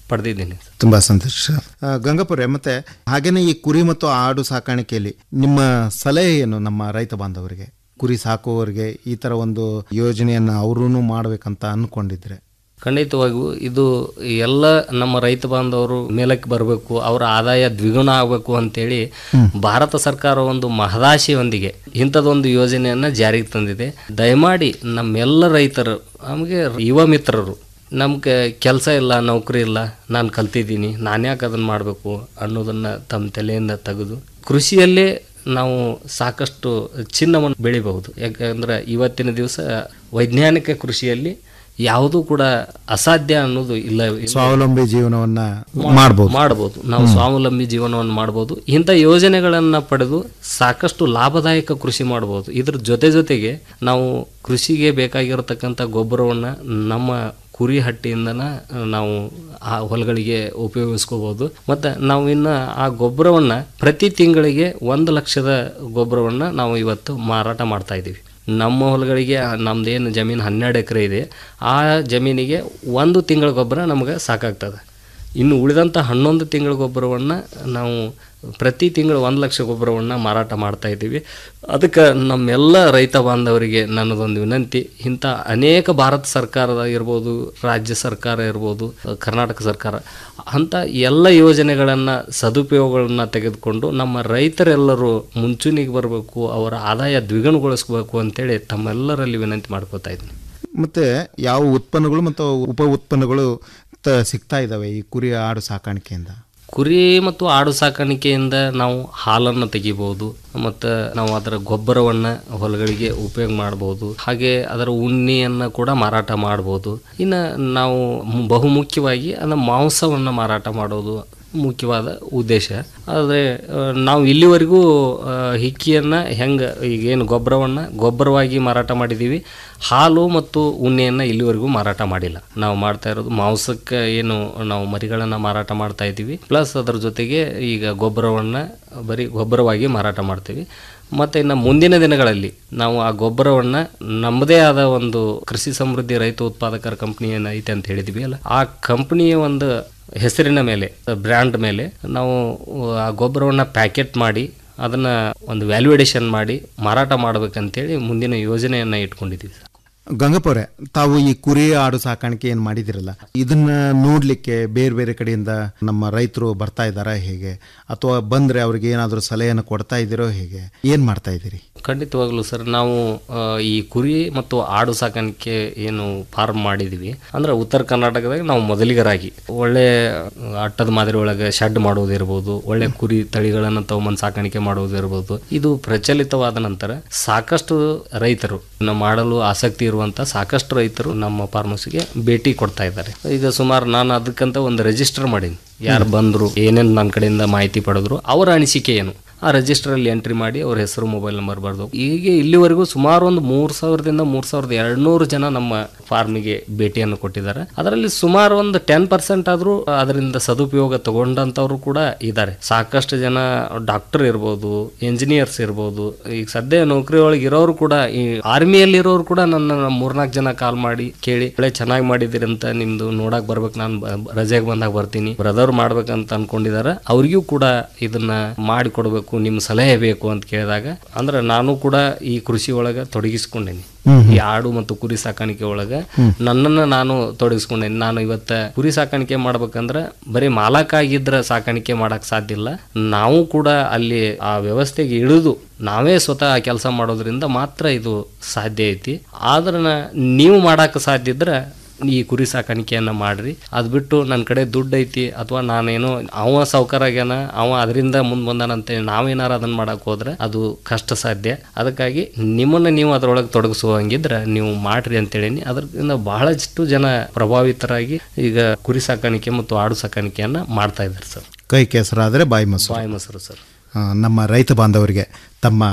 ಪಡೆದಿದ್ದೀನಿ ತುಂಬಾ ಸಂತೋಷ ಆ, ಗಂಗಪುರೆ ಮತ್ತೆ ಹಾಗೇನೆ ಈ ಕುರಿ ಮತ್ತು ಆಡು ಸಾಕಾಣಿಕೆಯಲ್ಲಿ ನಿಮ್ಮ ಸಲಹೆ ಏನು ನಮ್ಮ ರೈತ ಬಾಂಧವರಿಗೆ ಕುರಿ ಸಾಕುವವರಿಗೆ ಈ ತರ ಒಂದು ಯೋಜನೆಯನ್ನ ಅವರೂ ಮಾಡ್ಬೇಕಂತ ಅನ್ಕೊಂಡಿದ್ರೆ ಖಂಡಿತವಾಗಿಯೂ ಇದು ಎಲ್ಲ ನಮ್ಮ ರೈತ ಬಾಂಧವರು ಮೇಲಕ್ಕೆ ಬರಬೇಕು ಅವರ ಆದಾಯ ದ್ವಿಗುಣ ಆಗಬೇಕು ಅಂತೇಳಿ ಭಾರತ ಸರ್ಕಾರ ಒಂದು ಮಹದಾಶೆಯೊಂದಿಗೆ ಇಂಥದ್ದೊಂದು ಯೋಜನೆಯನ್ನು ಜಾರಿಗೆ ತಂದಿದೆ ದಯಮಾಡಿ ನಮ್ಮೆಲ್ಲ ರೈತರು ನಮಗೆ ಯುವ ಮಿತ್ರರು ನಮ್ಗೆ ಕೆಲಸ ಇಲ್ಲ ನೌಕರಿ ಇಲ್ಲ ನಾನು ಕಲ್ತಿದ್ದೀನಿ ನಾನು ಯಾಕೆ ಅದನ್ನು ಮಾಡಬೇಕು ಅನ್ನೋದನ್ನು ತಮ್ಮ ತಲೆಯಿಂದ ತೆಗೆದು ಕೃಷಿಯಲ್ಲೇ ನಾವು ಸಾಕಷ್ಟು ಚಿನ್ನವನ್ನು ಬೆಳಿಬಹುದು ಯಾಕಂದ್ರೆ ಇವತ್ತಿನ ದಿವಸ ವೈಜ್ಞಾನಿಕ ಕೃಷಿಯಲ್ಲಿ ಯಾವುದೂ ಕೂಡ ಅಸಾಧ್ಯ ಅನ್ನೋದು ಇಲ್ಲ ಇಲ್ಲ. ಸ್ವಾವಲಂಬಿ ಜೀವನವನ್ನ ಮಾಡ್ಬೋದು ಮಾಡಬಹುದು ನಾವು ಸ್ವಾವಲಂಬಿ ಜೀವನವನ್ನು ಮಾಡಬಹುದು ಇಂಥ ಯೋಜನೆಗಳನ್ನ ಪಡೆದು ಸಾಕಷ್ಟು ಲಾಭದಾಯಕ ಕೃಷಿ ಮಾಡಬಹುದು ಇದ್ರ ಜೊತೆ ಜೊತೆಗೆ ನಾವು ಕೃಷಿಗೆ ಬೇಕಾಗಿರತಕ್ಕಂಥ ಗೊಬ್ಬರವನ್ನ ನಮ್ಮ ಕುರಿ ಹಟ್ಟಿಯಿಂದನ ನಾವು ಆ ಹೊಲಗಳಿಗೆ ಉಪಯೋಗಿಸ್ಕೋಬಹುದು ಮತ್ತು ನಾವು ಇನ್ನು ಆ ಗೊಬ್ಬರವನ್ನ ಪ್ರತಿ ತಿಂಗಳಿಗೆ ಒಂದು ಲಕ್ಷದ ಗೊಬ್ಬರವನ್ನ ನಾವು ಇವತ್ತು ಮಾರಾಟ ಮಾಡ್ತಾ ಇದ್ದೀವಿ ನಮ್ಮ ಹೊಲಗಳಿಗೆ ನಮ್ದೇನು ಜಮೀನು ಹನ್ನೆರಡು ಎಕರೆ ಇದೆ ಆ ಜಮೀನಿಗೆ ಒಂದು ತಿಂಗಳ ಗೊಬ್ಬರ ನಮಗೆ ಸಾಕಾಗ್ತದೆ ಇನ್ನು ಉಳಿದಂಥ ಹನ್ನೊಂದು ತಿಂಗಳ ಗೊಬ್ಬರವನ್ನು ನಾವು ಪ್ರತಿ ತಿಂಗಳು ಒಂದು ಲಕ್ಷ ಗೊಬ್ಬರವನ್ನು ಮಾರಾಟ ಮಾಡ್ತಾ ಇದ್ದೀವಿ ಅದಕ್ಕೆ ನಮ್ಮೆಲ್ಲ ರೈತ ಬಾಂಧವರಿಗೆ ನನ್ನದೊಂದು ವಿನಂತಿ ಇಂಥ ಅನೇಕ ಭಾರತ ಸರ್ಕಾರದ ಇರ್ಬೋದು ರಾಜ್ಯ ಸರ್ಕಾರ ಇರ್ಬೋದು ಕರ್ನಾಟಕ ಸರ್ಕಾರ ಅಂಥ ಎಲ್ಲ ಯೋಜನೆಗಳನ್ನು ಸದುಪಯೋಗಗಳನ್ನು ತೆಗೆದುಕೊಂಡು ನಮ್ಮ ರೈತರೆಲ್ಲರೂ ಮುಂಚೂಣಿಗೆ ಬರಬೇಕು ಅವರ ಆದಾಯ ದ್ವಿಗುಣಗೊಳಿಸ್ಬೇಕು ಅಂತೇಳಿ ತಮ್ಮೆಲ್ಲರಲ್ಲಿ ವಿನಂತಿ ಮಾಡ್ಕೋತಾ ಇದ್ದೀನಿ ಮತ್ತೆ ಯಾವ ಉತ್ಪನ್ನಗಳು ಮತ್ತು ಉಪ ಉತ್ಪನ್ನಗಳು ತ- ಸಿಗ್ತಾ ಇದಾವೆ ಈ ಕುರಿ ಆಡು ಸಾಕಾಣಿಕೆಯಿಂದ ಕುರಿ ಮತ್ತು ಆಡು ಸಾಕಾಣಿಕೆಯಿಂದ ನಾವು ಹಾಲನ್ನು ತೆಗಿಬಹುದು ಮತ್ತು ನಾವು ಅದರ ಗೊಬ್ಬರವನ್ನು ಹೊಲಗಳಿಗೆ ಉಪಯೋಗ ಮಾಡಬಹುದು ಹಾಗೆ ಅದರ ಉಣ್ಣಿಯನ್ನು ಕೂಡ ಮಾರಾಟ ಮಾಡಬಹುದು ಇನ್ನು ನಾವು ಮು- ಬಹುಮುಖ್ಯವಾಗಿ ಅದರ ಮಾಂಸವನ್ನು ಮಾರಾಟ ಮಾಡೋದು ಮುಖ್ಯವಾದ ಉದ್ದೇಶ ಆದರೆ ಆ, ನಾವು ಇಲ್ಲಿವರೆಗೂ ಆ, ಹಿಕ್ಕಿಯನ್ನು ಹೆಂಗೆ ಈಗೇನು ಗೊಬ್ಬರವನ್ನು ಗೊಬ್ಬರವಾಗಿ ಮಾರಾಟ ಮಾಡಿದ್ದೀವಿ ಹಾಲು ಮತ್ತು ಉಣ್ಣೆಯನ್ನು ಇಲ್ಲಿವರೆಗೂ ಮಾರಾಟ ಮಾಡಿಲ್ಲ ನಾವು ಮಾಡ್ತಾ ಇರೋದು ಮಾಂಸಕ್ಕೆ ಏನು ನಾವು ಮರಿಗಳನ್ನು ಮಾರಾಟ ಮಾಡ್ತಾ ಇದ್ದೀವಿ ಪ್ಲಸ್ ಅದರ ಜೊತೆಗೆ ಈಗ ಗೊಬ್ಬರವನ್ನು ಬರೀ ಗೊಬ್ಬರವಾಗಿ ಮಾರಾಟ ಮಾಡ್ತೀವಿ ಮತ್ತು ಇನ್ನು ಮುಂದಿನ ದಿನಗಳಲ್ಲಿ ನಾವು ಆ ಗೊಬ್ಬರವನ್ನು ನಮ್ಮದೇ ಆದ ಒಂದು ಕೃಷಿ ಸಮೃದ್ಧಿ ರೈತ ಉತ್ಪಾದಕರ ಕಂಪ್ನಿ ಏನೈತೆ ಅಂತ ಹೇಳಿದ್ವಿ ಅಲ್ಲ ಆ ಕಂಪ್ನಿಯ ಒಂದು ಹೆಸರಿನ ಮೇಲೆ ಬ್ರ್ಯಾಂಡ್ ಮೇಲೆ ನಾವು ಆ ಗೊಬ್ಬರವನ್ನು ಪ್ಯಾಕೆಟ್ ಮಾಡಿ ಅದನ್ನು ಒಂದು ವ್ಯಾಲ್ಯೂಡೇಷನ್ ಮಾಡಿ ಮಾರಾಟ ಮಾಡಬೇಕಂತೇಳಿ ಮುಂದಿನ ಯೋಜನೆಯನ್ನು ಇಟ್ಕೊಂಡಿದ್ದೀವಿ ಗಂಗಪುರೆ ತಾವು ಈ ಕುರಿ ಆಡು ಸಾಕಾಣಿಕೆ ಏನು ಮಾಡಿದಿರಲ್ಲ ಇದನ್ನ ನೋಡ್ಲಿಕ್ಕೆ ಬೇರೆ ಬೇರೆ ಕಡೆಯಿಂದ ನಮ್ಮ ರೈತರು ಬರ್ತಾ ಇದ್ದಾರಾ ಹೇಗೆ ಅಥವಾ ಬಂದ್ರೆ ಅವ್ರಿಗೆ ಏನಾದರೂ ಸಲಹೆಯನ್ನು ಕೊಡ್ತಾ ಇದ್ದೀರೋ ಹೇಗೆ ಏನ್ ಮಾಡ್ತಾ ಇದ್ದೀರಿ ಖಂಡಿತವಾಗ್ಲೂ ಸರ್ ನಾವು ಆ, ಈ ಕುರಿ ಮತ್ತು ಆಡು ಸಾಕಾಣಿಕೆ ಏನು ಫಾರ್ಮ್ ಮಾಡಿದ್ವಿ ಅಂದ್ರೆ ಉತ್ತರ ಕರ್ನಾಟಕದಾಗ ನಾವು ಮೊದಲಿಗರಾಗಿ ಒಳ್ಳೆ ಅಟ್ಟದ ಮಾದರಿ ಒಳಗೆ ಶೆಡ್ ಮಾಡೋದಿರ್ಬೋದು ಒಳ್ಳೆ ಕುರಿ ತಳಿಗಳನ್ನು ತಗೊಂಬಂದು ಸಾಕಾಣಿಕೆ ಮಾಡೋದಿರ್ಬೋದು ಇದು ಪ್ರಚಲಿತವಾದ ನಂತರ ಸಾಕಷ್ಟು ರೈತರು ಇನ್ನು ಮಾಡಲು ಆಸಕ್ತಿ ಇರುವಂತ ಸಾಕಷ್ಟು ರೈತರು ನಮ್ಮ ಫಾರ್ಮಸಿಗೆ ಭೇಟಿ ಕೊಡ್ತಾ ಇದ್ದಾರೆ ಈಗ ಸುಮಾರು ನಾನು ಅದಕ್ಕಂತ ಒಂದು ರಿಜಿಸ್ಟರ್ ಮಾಡೀನಿ ಯಾರು ಬಂದ್ರು ಏನೇನು ನನ್ನ ಕಡೆಯಿಂದ ಮಾಹಿತಿ ಪಡೆದ್ರು ಅವರ ಅನಿಸಿಕೆ ಏನು ಆ ರಿಜಿಸ್ಟರಲ್ಲಿ ಎಂಟ್ರಿ ಮಾಡಿ ಅವ್ರ ಹೆಸರು ಮೊಬೈಲ್ ನಂಬರ್ ಬರೆದು ಹೀಗೆ ಇಲ್ಲಿವರೆಗೂ ಸುಮಾರು ಒಂದು ಮೂರು ಸಾವಿರದಿಂದ ಮೂರು ಸಾವಿರದ ಎರಡುನೂರು ಜನ ನಮ್ಮ ಫಾರ್ಮಿಗೆ ಭೇಟಿಯನ್ನು ಕೊಟ್ಟಿದ್ದಾರೆ ಅದರಲ್ಲಿ ಸುಮಾರು ಒಂದು ಟೆನ್ ಪರ್ಸೆಂಟ್ ಆದರೂ ಅದರಿಂದ ಸದುಪಯೋಗ ತಗೊಂಡಂಥವ್ರು ಕೂಡ ಇದ್ದಾರೆ ಸಾಕಷ್ಟು ಜನ ಡಾಕ್ಟರ್ ಇರ್ಬೋದು ಇಂಜಿನಿಯರ್ಸ್ ಇರ್ಬೋದು ಈಗ ಸದ್ಯ ನೌಕರಿ ಒಳಗೆ ಇರೋರು ಕೂಡ ಈ ಆರ್ಮಿಯಲ್ಲಿ ಇರೋರು ಕೂಡ ನನ್ನ ಮೂರ್ನಾಲ್ಕು ಜನ ಕಾಲ್ ಮಾಡಿ ಕೇಳಿ ಒಳ್ಳೆ ಚೆನ್ನಾಗಿ ಮಾಡಿದಿರಿ ಅಂತ ನಿಮ್ದು ನೋಡಕ್ ಬರ್ಬೇಕು ನಾನು ರಜೆಗೆ ಬಂದಾಗ ಬರ್ತೀನಿ ಬ್ರದರ್ ಮಾಡ್ಬೇಕಂತ ಅನ್ಕೊಂಡಿದ್ದಾರೆ ಅವ್ರಿಗೂ ಕೂಡ ಇದನ್ನ ಮಾಡಿ ಕೊಡಬೇಕು ನಿಮ್ಮ ಸಲಹೆ ಬೇಕು ಅಂತ ಕೇಳಿದಾಗ ಅಂದ್ರೆ ನಾನು ಕೂಡ ಈ ಕೃಷಿ ಒಳಗೆ ತೊಡಗಿಸ್ಕೊಂಡೇನಿ ಈ ಆಡು ಮತ್ತು ಕುರಿ ಸಾಕಾಣಿಕೆ ಒಳಗೆ ನನ್ನನ್ನು ನಾನು ತೊಡಗಿಸ್ಕೊಂಡೇನಿ ನಾನು ಇವತ್ತ ಕುರಿ ಸಾಕಾಣಿಕೆ ಮಾಡ್ಬೇಕಂದ್ರೆ ಬರೀ ಮಾಲಕ ಆಗಿದ್ರೆ ಸಾಕಾಣಿಕೆ ಮಾಡಕ್ ಸಾಧ್ಯ ಇಲ್ಲ ನಾವು ಕೂಡ ಅಲ್ಲಿ ಆ ವ್ಯವಸ್ಥೆಗೆ ಇಳಿದು ನಾವೇ ಸ್ವತಃ ಕೆಲಸ ಮಾಡೋದ್ರಿಂದ ಮಾತ್ರ ಇದು ಸಾಧ್ಯ ಐತಿ ಆದ್ರೆ ನೀವು ಮಾಡಕ್ಕೆ ಸಾಧ್ಯ ಇದ್ರೆ ಈ ಕುರಿ ಸಾಕಾಣಿಕೆಯನ್ನ ಮಾಡ್ರಿ ಅದು ಬಿಟ್ಟು ನನ್ನ ಕಡೆ ದುಡ್ಡು ಐತಿ ಅಥವಾ ನಾನೇನೋ ಅವ ಸಾವ್ಕಾರ ಆಗ್ಯಾನ ಅವ ಅದರಿಂದ ಮುಂದೆ ಬಂದಾನಂತ ನಾವೇನಾರ ಅದನ್ನ ಮಾಡಕ್ ಹೋದ್ರೆ ಅದು ಕಷ್ಟ ಸಾಧ್ಯ ಅದಕ್ಕಾಗಿ ನಿಮ್ಮನ್ನ ನೀವು ಅದರೊಳಗೆ ತೊಡಗಿಸುವಂಗಿದ್ರೆ ನೀವು ಮಾಡ್ರಿ ಅಂತೇಳಿನಿ ಅದರಿಂದ ಬಹಳಷ್ಟು ಜನ ಪ್ರಭಾವಿತರಾಗಿ ಈಗ ಕುರಿ ಸಾಕಾಣಿಕೆ ಮತ್ತು ಆಡು ಸಾಕಾಣಿಕೆಯನ್ನ ಮಾಡ್ತಾ ಇದ್ದಾರೆ ಸರ್ ಕೈ ಕೆಸರಾದರೆ ಬಾಯಿ ಮೊಸರು ಬಾಯಿ ಮೊಸರು ಸರ್ ಆ, ನಮ್ಮ ರೈತ ಬಾಂಧವರಿಗೆ ತಮ್ಮ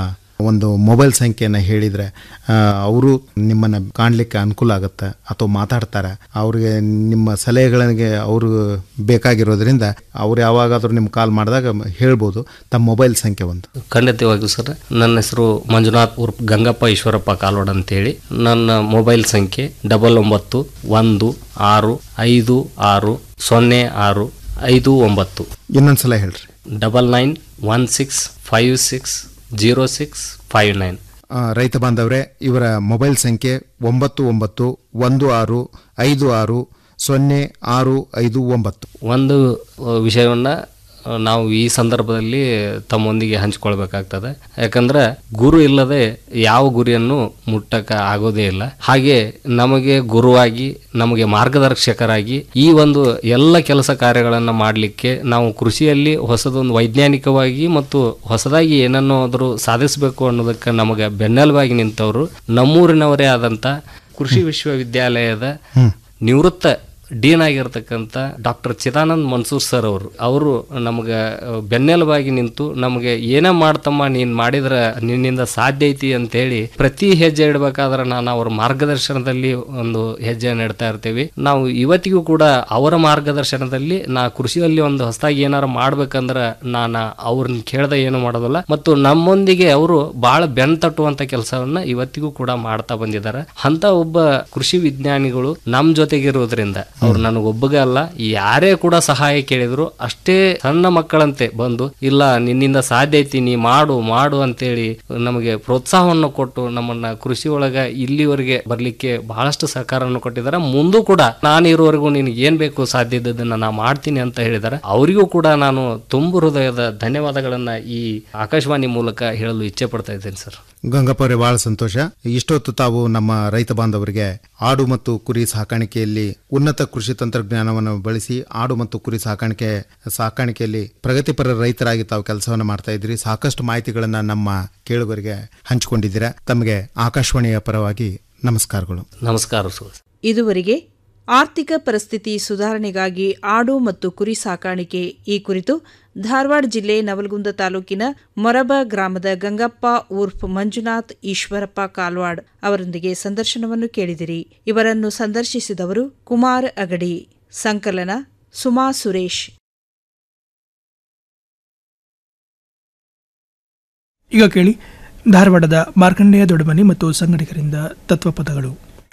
ಒಂದು ಮೊಬೈಲ್ ಸಂಖ್ಯೆಯನ್ನು ಹೇಳಿದರೆ ಅವರು ನಿಮ್ಮನ್ನು ಕಾಣಲಿಕ್ಕೆ ಅನುಕೂಲ ಆಗುತ್ತೆ ಅಥವಾ ಮಾತಾಡ್ತಾರೆ ಅವ್ರಿಗೆ ನಿಮ್ಮ ಸಲಹೆಗಳಿಗೆ ಅವರು ಬೇಕಾಗಿರೋದ್ರಿಂದ ಅವ್ರು ಯಾವಾಗಾದ್ರೂ ನಿಮ್ಮ ಕಾಲ್ ಮಾಡಿದಾಗ ಹೇಳ್ಬೋದು ತಮ್ಮ ಮೊಬೈಲ್ ಸಂಖ್ಯೆ ಒಂದು ಖಂಡಿತವಾಗಿಯೂ ಸರ್ ನನ್ನ ಹೆಸರು ಮಂಜುನಾಥ್ ಉರ್ಫ್ ಗಂಗಪ್ಪ ಈಶ್ವರಪ್ಪ ಕಾಲ್ವಾಡ್ ಅಂತೇಳಿ ನನ್ನ ಮೊಬೈಲ್ ಸಂಖ್ಯೆ ಡಬಲ್ ಒಂಬತ್ತು ಒಂದು ಆರು ಐದು ಆರು ಸೊನ್ನೆ ಆರು ಐದು ಒಂಬತ್ತು ಇನ್ನೊಂದ್ಸಲ ಹೇಳ್ರಿ double nine one six five six zero six five nine ಆ, ರೈತ ಬಾಂಧವರೇ ಇವರ ಮೊಬೈಲ್ ಸಂಖ್ಯೆ ಒಂಬತ್ತು ಒಂಬತ್ತು ಒಂದು ಆರು ಐದು ಆರು ಸೊನ್ನೆ ಆರು ಐದು ಒಂಬತ್ತು ಒಂದು ವಿಷಯವನ್ನ ಆ, ನಾವು ಈ ಸಂದರ್ಭದಲ್ಲಿ ತಮ್ಮೊಂದಿಗೆ ಹಂಚಿಕೊಳ್ಬೇಕಾಗ್ತದೆ ಯಾಕಂದ್ರೆ ಗುರು ಇಲ್ಲದೆ ಯಾವ ಗುರಿಯನ್ನು ಮುಟ್ಟಕ ಆಗೋದೇ ಇಲ್ಲ ಹಾಗೆ ನಮಗೆ ಗುರುವಾಗಿ ನಮಗೆ ಮಾರ್ಗದರ್ಶಕರಾಗಿ ಈ ಒಂದು ಎಲ್ಲ ಕೆಲಸ ಕಾರ್ಯಗಳನ್ನು ಮಾಡಲಿಕ್ಕೆ ನಾವು ಕೃಷಿಯಲ್ಲಿ ಹೊಸದೊಂದು ವೈಜ್ಞಾನಿಕವಾಗಿ ಮತ್ತು ಹೊಸದಾಗಿ ಏನನ್ನಾದರೂ ಸಾಧಿಸಬೇಕು ಅನ್ನೋದಕ್ಕೆ ನಮಗೆ ಬೆನ್ನೆಲುಬಾಗಿ ನಿಂತವರು ನಮ್ಮೂರಿನವರೇ ಆದಂಥ ಕೃಷಿ ವಿಶ್ವವಿದ್ಯಾಲಯದ ನಿವೃತ್ತ ಡೀನ್ ಆಗಿರ್ತಕ್ಕಂಥ ಡಾಕ್ಟರ್ ಚಿದಾನಂದ್ ಮನ್ಸೂರ್ ಸರ್ ಅವರು ಅವರು ನಮಗೆ ಬೆನ್ನೆಲುಬಾಗಿ ನಿಂತು ನಮಗೆ ಏನೇ ಮಾಡ್ತಮ್ಮ ನೀನ್ ಮಾಡಿದ್ರ ನಿನ್ನಿಂದ ಸಾಧ್ಯ ಐತಿ ಅಂತ ಹೇಳಿ ಪ್ರತಿ ಹೆಜ್ಜೆ ಇಡಬೇಕಾದ್ರೆ ನಾನು ಅವ್ರ ಮಾರ್ಗದರ್ಶನದಲ್ಲಿ ಒಂದು ಹೆಜ್ಜೆ ನೆಡ್ತಾ ಇರ್ತೀವಿ ನಾವು ಇವತ್ತಿಗೂ ಕೂಡ ಅವರ ಮಾರ್ಗದರ್ಶನದಲ್ಲಿ ನಾ ಕೃಷಿಯಲ್ಲಿ ಒಂದು ಹೊಸದಾಗಿ ಏನಾರು ಮಾಡ್ಬೇಕಂದ್ರ ನಾನು ಅವ್ರನ್ನ ಕೇಳ್ದೆ ಏನು ಮಾಡೋದಿಲ್ಲ ಮತ್ತು ನಮ್ಮೊಂದಿಗೆ ಅವರು ಬಹಳ ಬೆನ್ ತಟ್ಟುವಂತ ಕೆಲಸವನ್ನ ಇವತ್ತಿಗೂ ಕೂಡ ಮಾಡ್ತಾ ಬಂದಿದ್ದಾರೆ ಅಂತ ಒಬ್ಬ ಕೃಷಿ ವಿಜ್ಞಾನಿಗಳು ನಮ್ ಜೊತೆಗಿರೋದ್ರಿಂದ ಅವ್ರು ನನಗೊಬ್ಬಗೆ ಅಲ್ಲ ಯಾರೇ ಕೂಡ ಸಹಾಯ ಕೇಳಿದ್ರು ಅಷ್ಟೇ ಸಣ್ಣ ಮಕ್ಕಳಂತೆ ಬಂದು ಇಲ್ಲ ನಿನ್ನಿಂದ ಸಾಧ್ಯ ಐತಿ ನೀ ಮಾಡು ಮಾಡು ಅಂತೇಳಿ ನಮಗೆ ಪ್ರೋತ್ಸಾಹವನ್ನು ಕೊಟ್ಟು ನಮ್ಮನ್ನ ಕೃಷಿ ಒಳಗ ಇಲ್ಲಿವರೆಗೆ ಬರ್ಲಿಕ್ಕೆ ಬಹಳಷ್ಟು ಸಹಕಾರವನ್ನು ಕೊಟ್ಟಿದ್ದಾರೆ ಮುಂದೂ ಕೂಡ ನಾನು ಇರುವವರೆಗೂ ನಿನಗೆ ಏನ್ ಬೇಕು ಸಾಧ್ಯ ಇದ್ದದನ್ನ ನಾ ಮಾಡ್ತೀನಿ ಅಂತ ಹೇಳಿದ್ದಾರೆ ಅವರಿಗೂ ಕೂಡ ನಾನು ತುಂಬು ಹೃದಯದ ಧನ್ಯವಾದಗಳನ್ನ ಈ ಆಕಾಶವಾಣಿ ಮೂಲಕ ಹೇಳಲು ಇಚ್ಛೆ ಪಡ್ತಾ ಇದ್ದೇನೆ ಸರ್ ಗಂಗಪ್ಪ ಅವರೇ ಬಹಳ ಸಂತೋಷ ಇಷ್ಟೊತ್ತು ತಾವು ನಮ್ಮ ರೈತ ಬಾಂಧವರಿಗೆ ಆಡು ಮತ್ತು ಕುರಿ ಸಾಕಾಣಿಕೆಯಲ್ಲಿ ಉನ್ನತ ಕೃಷಿ ತಂತ್ರಜ್ಞಾನವನ್ನು ಬಳಸಿ ಆಡು ಮತ್ತು ಕುರಿ ಸಾಕಾಣಿಕೆ ಸಾಕಾಣಿಕೆಯಲ್ಲಿ ಪ್ರಗತಿಪರ ರೈತರಾಗಿ ತಾವು ಕೆಲಸವನ್ನು ಮಾಡ್ತಾ ಇದ್ರಿ ಸಾಕಷ್ಟು ಮಾಹಿತಿಗಳನ್ನ ನಮ್ಮ ಕೇಳುಗರಿಗೆ ಹಂಚಿಕೊಂಡಿದ್ದೀರಾ ತಮಗೆ ಆಕಾಶವಾಣಿಯ ಪರವಾಗಿ ನಮಸ್ಕಾರಗಳು ನಮಸ್ಕಾರ ಸರ್ ಇದುವರೆಗೆ ಆರ್ಥಿಕ ಪರಿಸ್ಥಿತಿ ಸುಧಾರಣೆಗಾಗಿ ಆಡು ಮತ್ತು ಕುರಿ ಸಾಕಾಣಿಕೆ ಈ ಕುರಿತು ಧಾರವಾಡ ಜಿಲ್ಲೆ ನವಲಗುಂದ ತಾಲೂಕಿನ ಮೊರಬ ಗ್ರಾಮದ ಗಂಗಪ್ಪ ಉರ್ಫ್ ಮಂಜುನಾಥ್ ಈಶ್ವರಪ್ಪ ಕಾಲ್ವಾಡ್ ಅವರೊಂದಿಗೆ ಸಂದರ್ಶನವನ್ನು ಕೇಳಿದಿರಿ ಇವರನ್ನು ಸಂದರ್ಶಿಸಿದವರು ಕುಮಾರ್ ಅಗಡಿ ಸಂಕಲನ ಸುಮಾ ಸುರೇಶ್ ಈಗ ಕೇಳಿ ಧಾರವಾಡದ ಮಾರ್ಕಂಡೇಯ ದೊಡ್ಡಮನಿ ಮತ್ತು ಸಂಗಡಿಗರಿಂದ ತತ್ವಪದಗಳು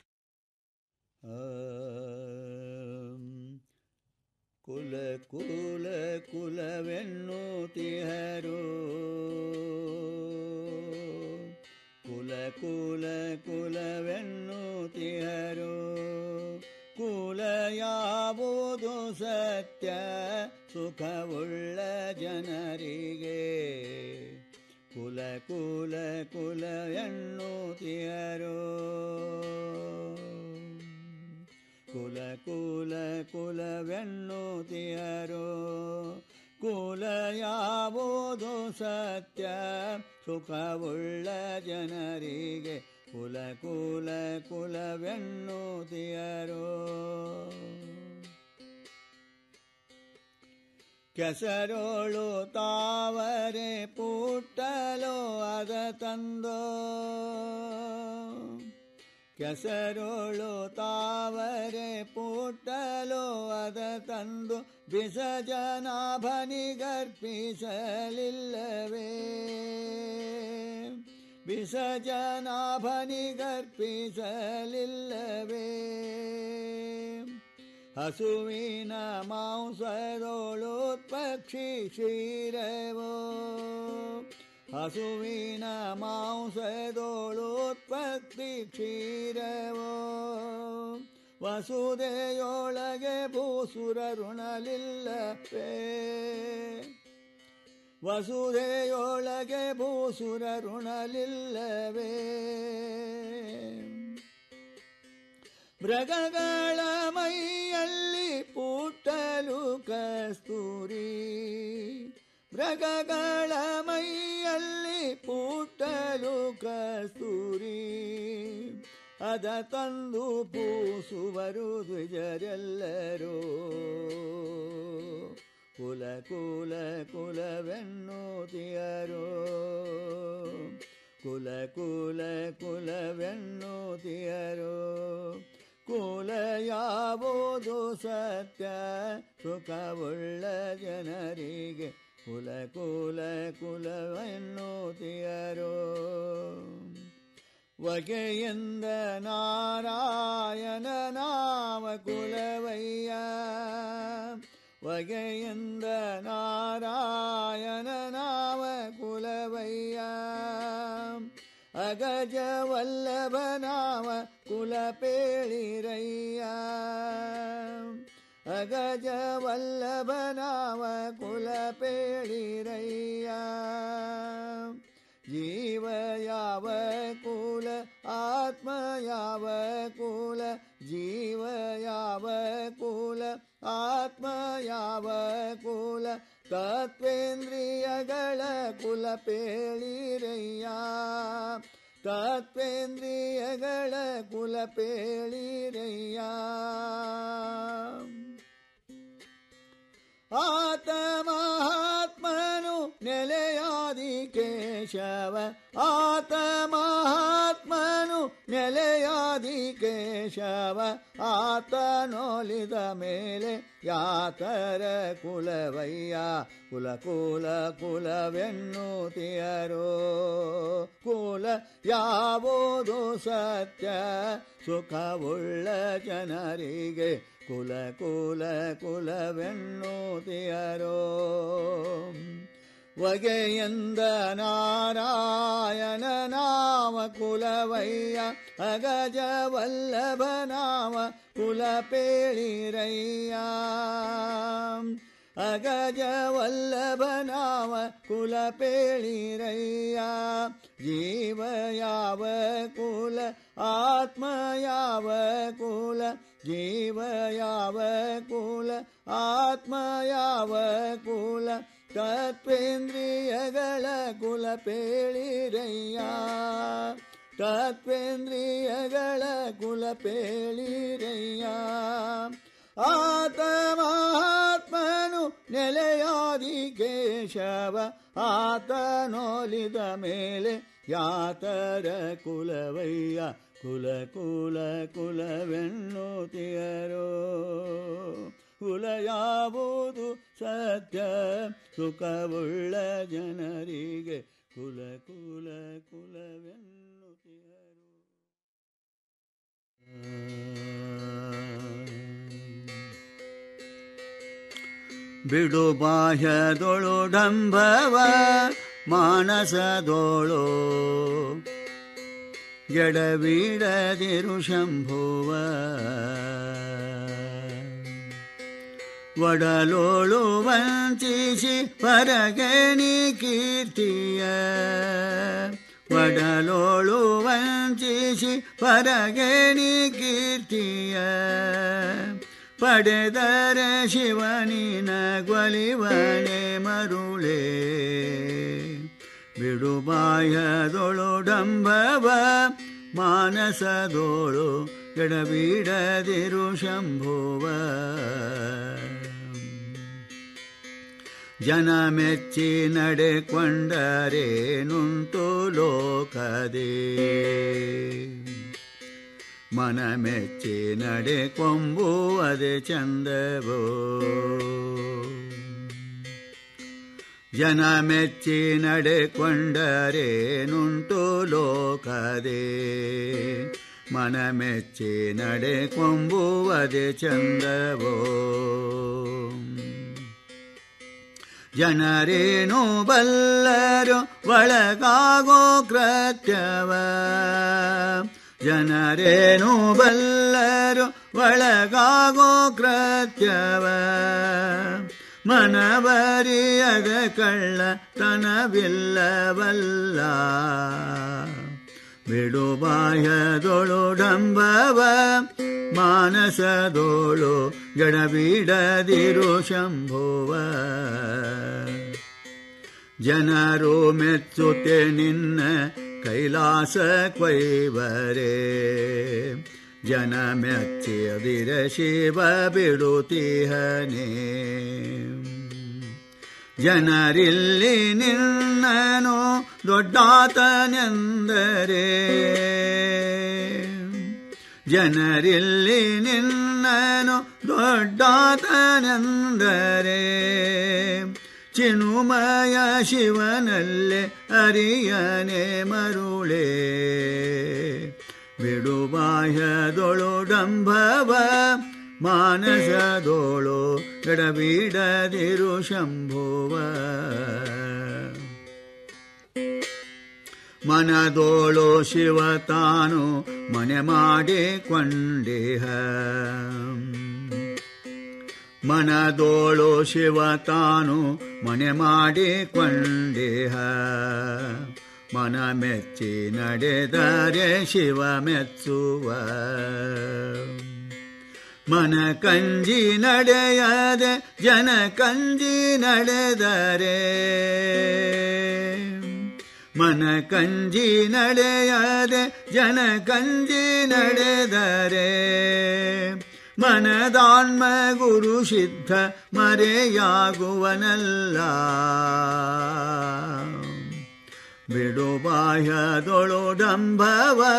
ಕುಲ ಕುಲ ಕುಲವೆನ್ನುತಿಹರು ಕುಲ ಕುಲ ಕುಲವೆನ್ನುತಿಹರು ಕುಲ ಯಾವುದು ಸತ್ಯ ಸುಖವುಳ್ಳ ಜನರಿಗೆ ಕುಲ ಕುಲ ಕುಲ ಎನ್ನುತಿಹರು ಕುಲ ಕುಲ ಕುಲವೆನ್ನುತಿಯರು ಕುಲ ಯಾವುದು ಸತ್ಯ ಸುಖವುಳ್ಳ ಜನರಿಗೆ ಕುಲ ಕುಲ ಕುಲವೆನ್ನುತಿಯರು ಕೆಸರೋಳು ತಾವರೆ ಪುಟ್ಟಲು ಅದ ತಂದೋ ಕೆಸರೋಳು ತಾವರೆ ಪುಟ್ಟಲು ಅದ ತಂದು ಬಿಸಜನಾಭನಿಗರ್ಪಿಸಲಿಲ್ಲವೇ ಬಿಸಜನಾಭನಿಗರ್ಪಿಸಲಿಲ್ಲವೇ ಹಸುವಿನ ಮಾಂಸದೋಳು ಪಕ್ಷಿ ಕ್ಷೀರವೋ ಹಸುವಿನ ಮಾಂಸದೋಳುತ್ಪತ್ತಿ ಕ್ಷೀರವೋ ವಸುದೆಯೊಳಗೆ ಭೂಸುರ ಋಣಲಿಲ್ಲವೇ ವಸುದೆಯೊಳಗೆ ಭೂಸುರ ಋಣಲಿಲ್ಲವೇ ಮೃಗಗಳ ಮೈಯಲ್ಲಿ ಪುಟ್ಟಲು ಕಸ್ತೂರಿ ಮೃಗಗಳ ಮೈಯಲ್ಲಿ ಪುಟ್ಟಲು ಕಸ್ತೂರಿ ಅದ ತಂದು ಪೂಸುವರು ದ್ವಿಜರೆಲ್ಲರೂ ಕುಲ ಕುಲ ಕುಲವೆನ್ನುತಿಯರು ಕುಲ ಕುಲ ಕುಲವೆನ್ನುತ್ತಿಯರು ಕುಲ ಯಾವುದು ಸತ್ಯ ಸುಖವುಳ್ಳ ಜನರಿಗೆ ಕುಲ ಕುಲ ಕುಲವೆನ್ನುತ್ತಿಯರು ವಗೆಯಿಂದ ನಾರಾಯಣ ನಾಮ ಕುಲವಯ್ಯ ವಗೆಯಿಂದ ನಾರಾಯಣ ನಾಮ ಕುಲವಯ್ಯ ಅಗಜ ವಲ್ಲಭ ನಾಮ ಕುಲ ಪೇಳಿರಯ್ಯ ಅಗಜ ವಲ್ಲಭ ನಾಮ ಕುಲ ಪೇಳಿರಯ್ಯ ಜೀವ ಯಾವ ಕುಲ ಆತ್ಮ ಯಾವ ಕುಲ ಜೀವ ಯಾವ ಕುಲ ಆತ್ಮ ಯಾವ ಕುಲ ತತ್ವೇಂದ್ರಿಯಗಳ ಕುಲ ಪೇಳಿರಯ್ಯ ತತ್ವೇಂದ್ರಿಯಗಳ ಕುಲ ಪೇಳಿರಯ್ಯ ಆತ ಮಹಾತ್ಮನು ನೆಲೆಯಾದಿ ಕೇಶವ ಆತ ಮಹಾತ್ಮನು ನೆಲೆಯಾದಿ ಕೇಶವ ಆತನೊಲಿದ ಮೇಲೆ ಯಾತರ ಕುಲವಯ್ಯ ಕುಲ ಕುಲ ಕುಲವೆನ್ನುತ್ತಿಯರೋ ಕುಲ ಯಾವುದು ಸತ್ಯ ಸುಖವುಳ್ಳ ಜನರಿಗೆ ಕುಲ ಕುಲ ಕುಲವೆನ್ನುತ್ತಿಯರೋ ವಗೆಯಿಂದ ನಾರಾಯಣ ನಾಮ ಕುಲವಯ್ಯ ಅಗಜ ವಲ್ಲಭ ನಾಮ ಕುಲ ಪೇಳಿರಯ್ಯ ಅಗಜ ವಲ್ಲಭ ನಾಮ ಕುಲ ಪೇಳಿರಯ್ಯ ಜೀವ ಯಾವ ಕುಲ ಆತ್ಮ ಯಾವ ಕುಲ ಜೀವ ಯಾವ ಕುಲ ಆತ್ಮ ಯಾವ ಕುಲ ತತ್ವೇಂದ್ರಿಯಗಳ ಕುಲ ಪೇಳಿರಯ್ಯ ತತ್ವೇಂದ್ರಿಯಗಳ ಕುಲ ಪೇಳಿರಯ್ಯ ಆತ ಮಹಾತ್ಮನು ನೆಲೆಯಾದಿ ಕೇಶವ ಆತನೊಲಿದ ಮೇಲೆ ಯಾತರ ಕುಲವಯ್ಯ ಕುಲ ಕುಲ ಕುಲವೆನ್ನುತ್ತಿಯರೋ ಕುಲ ಯಾವುದು ಸತ್ಯ ಸುಖವುಳ್ಳ ಜನರಿಗೆ ಕುಲ ಕುಲ ಕುಲವೆನ್ನುತ್ತಿಯರೋ ಬಿಡು ಬಾಹ್ಯದೊಳು ಡಂಬವ ಮಾನಸದೋಳು ಗೆಡವೀಡದಿರು ಶಂಭುವ ಒಡಲೋಳು ವಂಚಿಸಿ ಪರಗಣಿ ಕೀರ್ತಿಯ ಒಡಲೋಳು ವಂಚಿಸಿ ಪರಗಣಿ ಕೀರ್ತಿಯ ಪಡೆದರೆ ಶಿವನಿನ ಗೊಲಿವನೆ ಮರುಳೇ ಬಿಡುಬಾಯದೊಳು ಡಂಬವ ಮಾನಸದೋಳು ಎಡಬೀಡದಿರು ಶಂಭುವ ಜನ ಮೆಚ್ಚಿ ನಡೆಕೊಂಡರೇನುಂಟು ಲೋಕದೇ ಮನ ಮೆಚ್ಚಿ ನಡೆ ಕೊಂಬುವದೆ ಚಂದವೋ ಜನ ಮೆಚ್ಚಿ ನಡೆಕೊಂಡರೇನುಂಟು ಲೋಕದೇ ಮನ ಮೆಚ್ಚಿ ನಡೆ ಕೊಂಬುವದೆ ಚಂದವೋ ಜನರೇನು ಬಲ್ಲರು ಒಳಗಾಗೋ ಕೃತ್ಯವ ಜನರೇನು ಬಲ್ಲರು ಒಳಗಾಗೋ ಕೃತ್ಯವ ಮನವರಿಯದ ಕಳ್ಳ ತನವಿಲ್ಲವಲ್ಲ ಬಿಡುಬಾಯದೊಳು ಡಂಬವ ಮಾನಸದೋಳು ಗಡಬಿಡದಿರು ಶಂಭುವ ಜನರು ಮೆಚ್ಚುತ್ತೆ ನಿನ್ನ ಕೈಲಾಸ ಕೊಯ್ವರೇ ಜನ ಮೆಚ್ಚಿಯದಿರ ಶಿವ ಬಿಡುತ್ತೀಹನೇ ಜನರಿಲ್ಲಿ ನಿನ್ನನು ದೊಡ್ಡಾತನೆಂದರೆ ಜನರಿಲ್ಲಿ ನಿನ್ನನು ದೊಡ್ಡಾತನೆಂದರೆ ಚಿನುಮಯ ಶಿವನಲ್ಲೇ ಅರಿಯನೆ ಮರುಳೇ ಬಿಡುಬಾಹ್ಯದೊಳು ಡಂಭವ ಮಾನಸದೋಳು ಎಡಬಿಡದಿರು ಶಂಭುವ ಮನದೋಳು ಶಿವ ತಾನು ಮನೆ ಮಾಡಿಕೊಂಡಿಹ ಮನದೋಳು ಶಿವ ತಾನು ಮನೆ ಮಾಡಿಕೊಂಡಿಹ ಮನ ಮೆಚ್ಚಿ ನಡೆದರೆ ಶಿವ ಮೆಚ್ಚುವ ಮನ ಕಂಜಿ ನಡೆಯದೆ ಜನ ಕಂಜಿ ನಡೆದರೆ ಮನ ಕಂಜಿ ನಡೆಯದೆ ಜನ ಕಂಜಿ ನಡೆದರೆ ಮನದಾನ್ಮ ಗುರು ಸಿದ್ಧ ಮರೆಯಾಗುವನಲ್ಲ ಬಿಡು ಬಾಹ್ಯದೊಳು ಡಂಭವ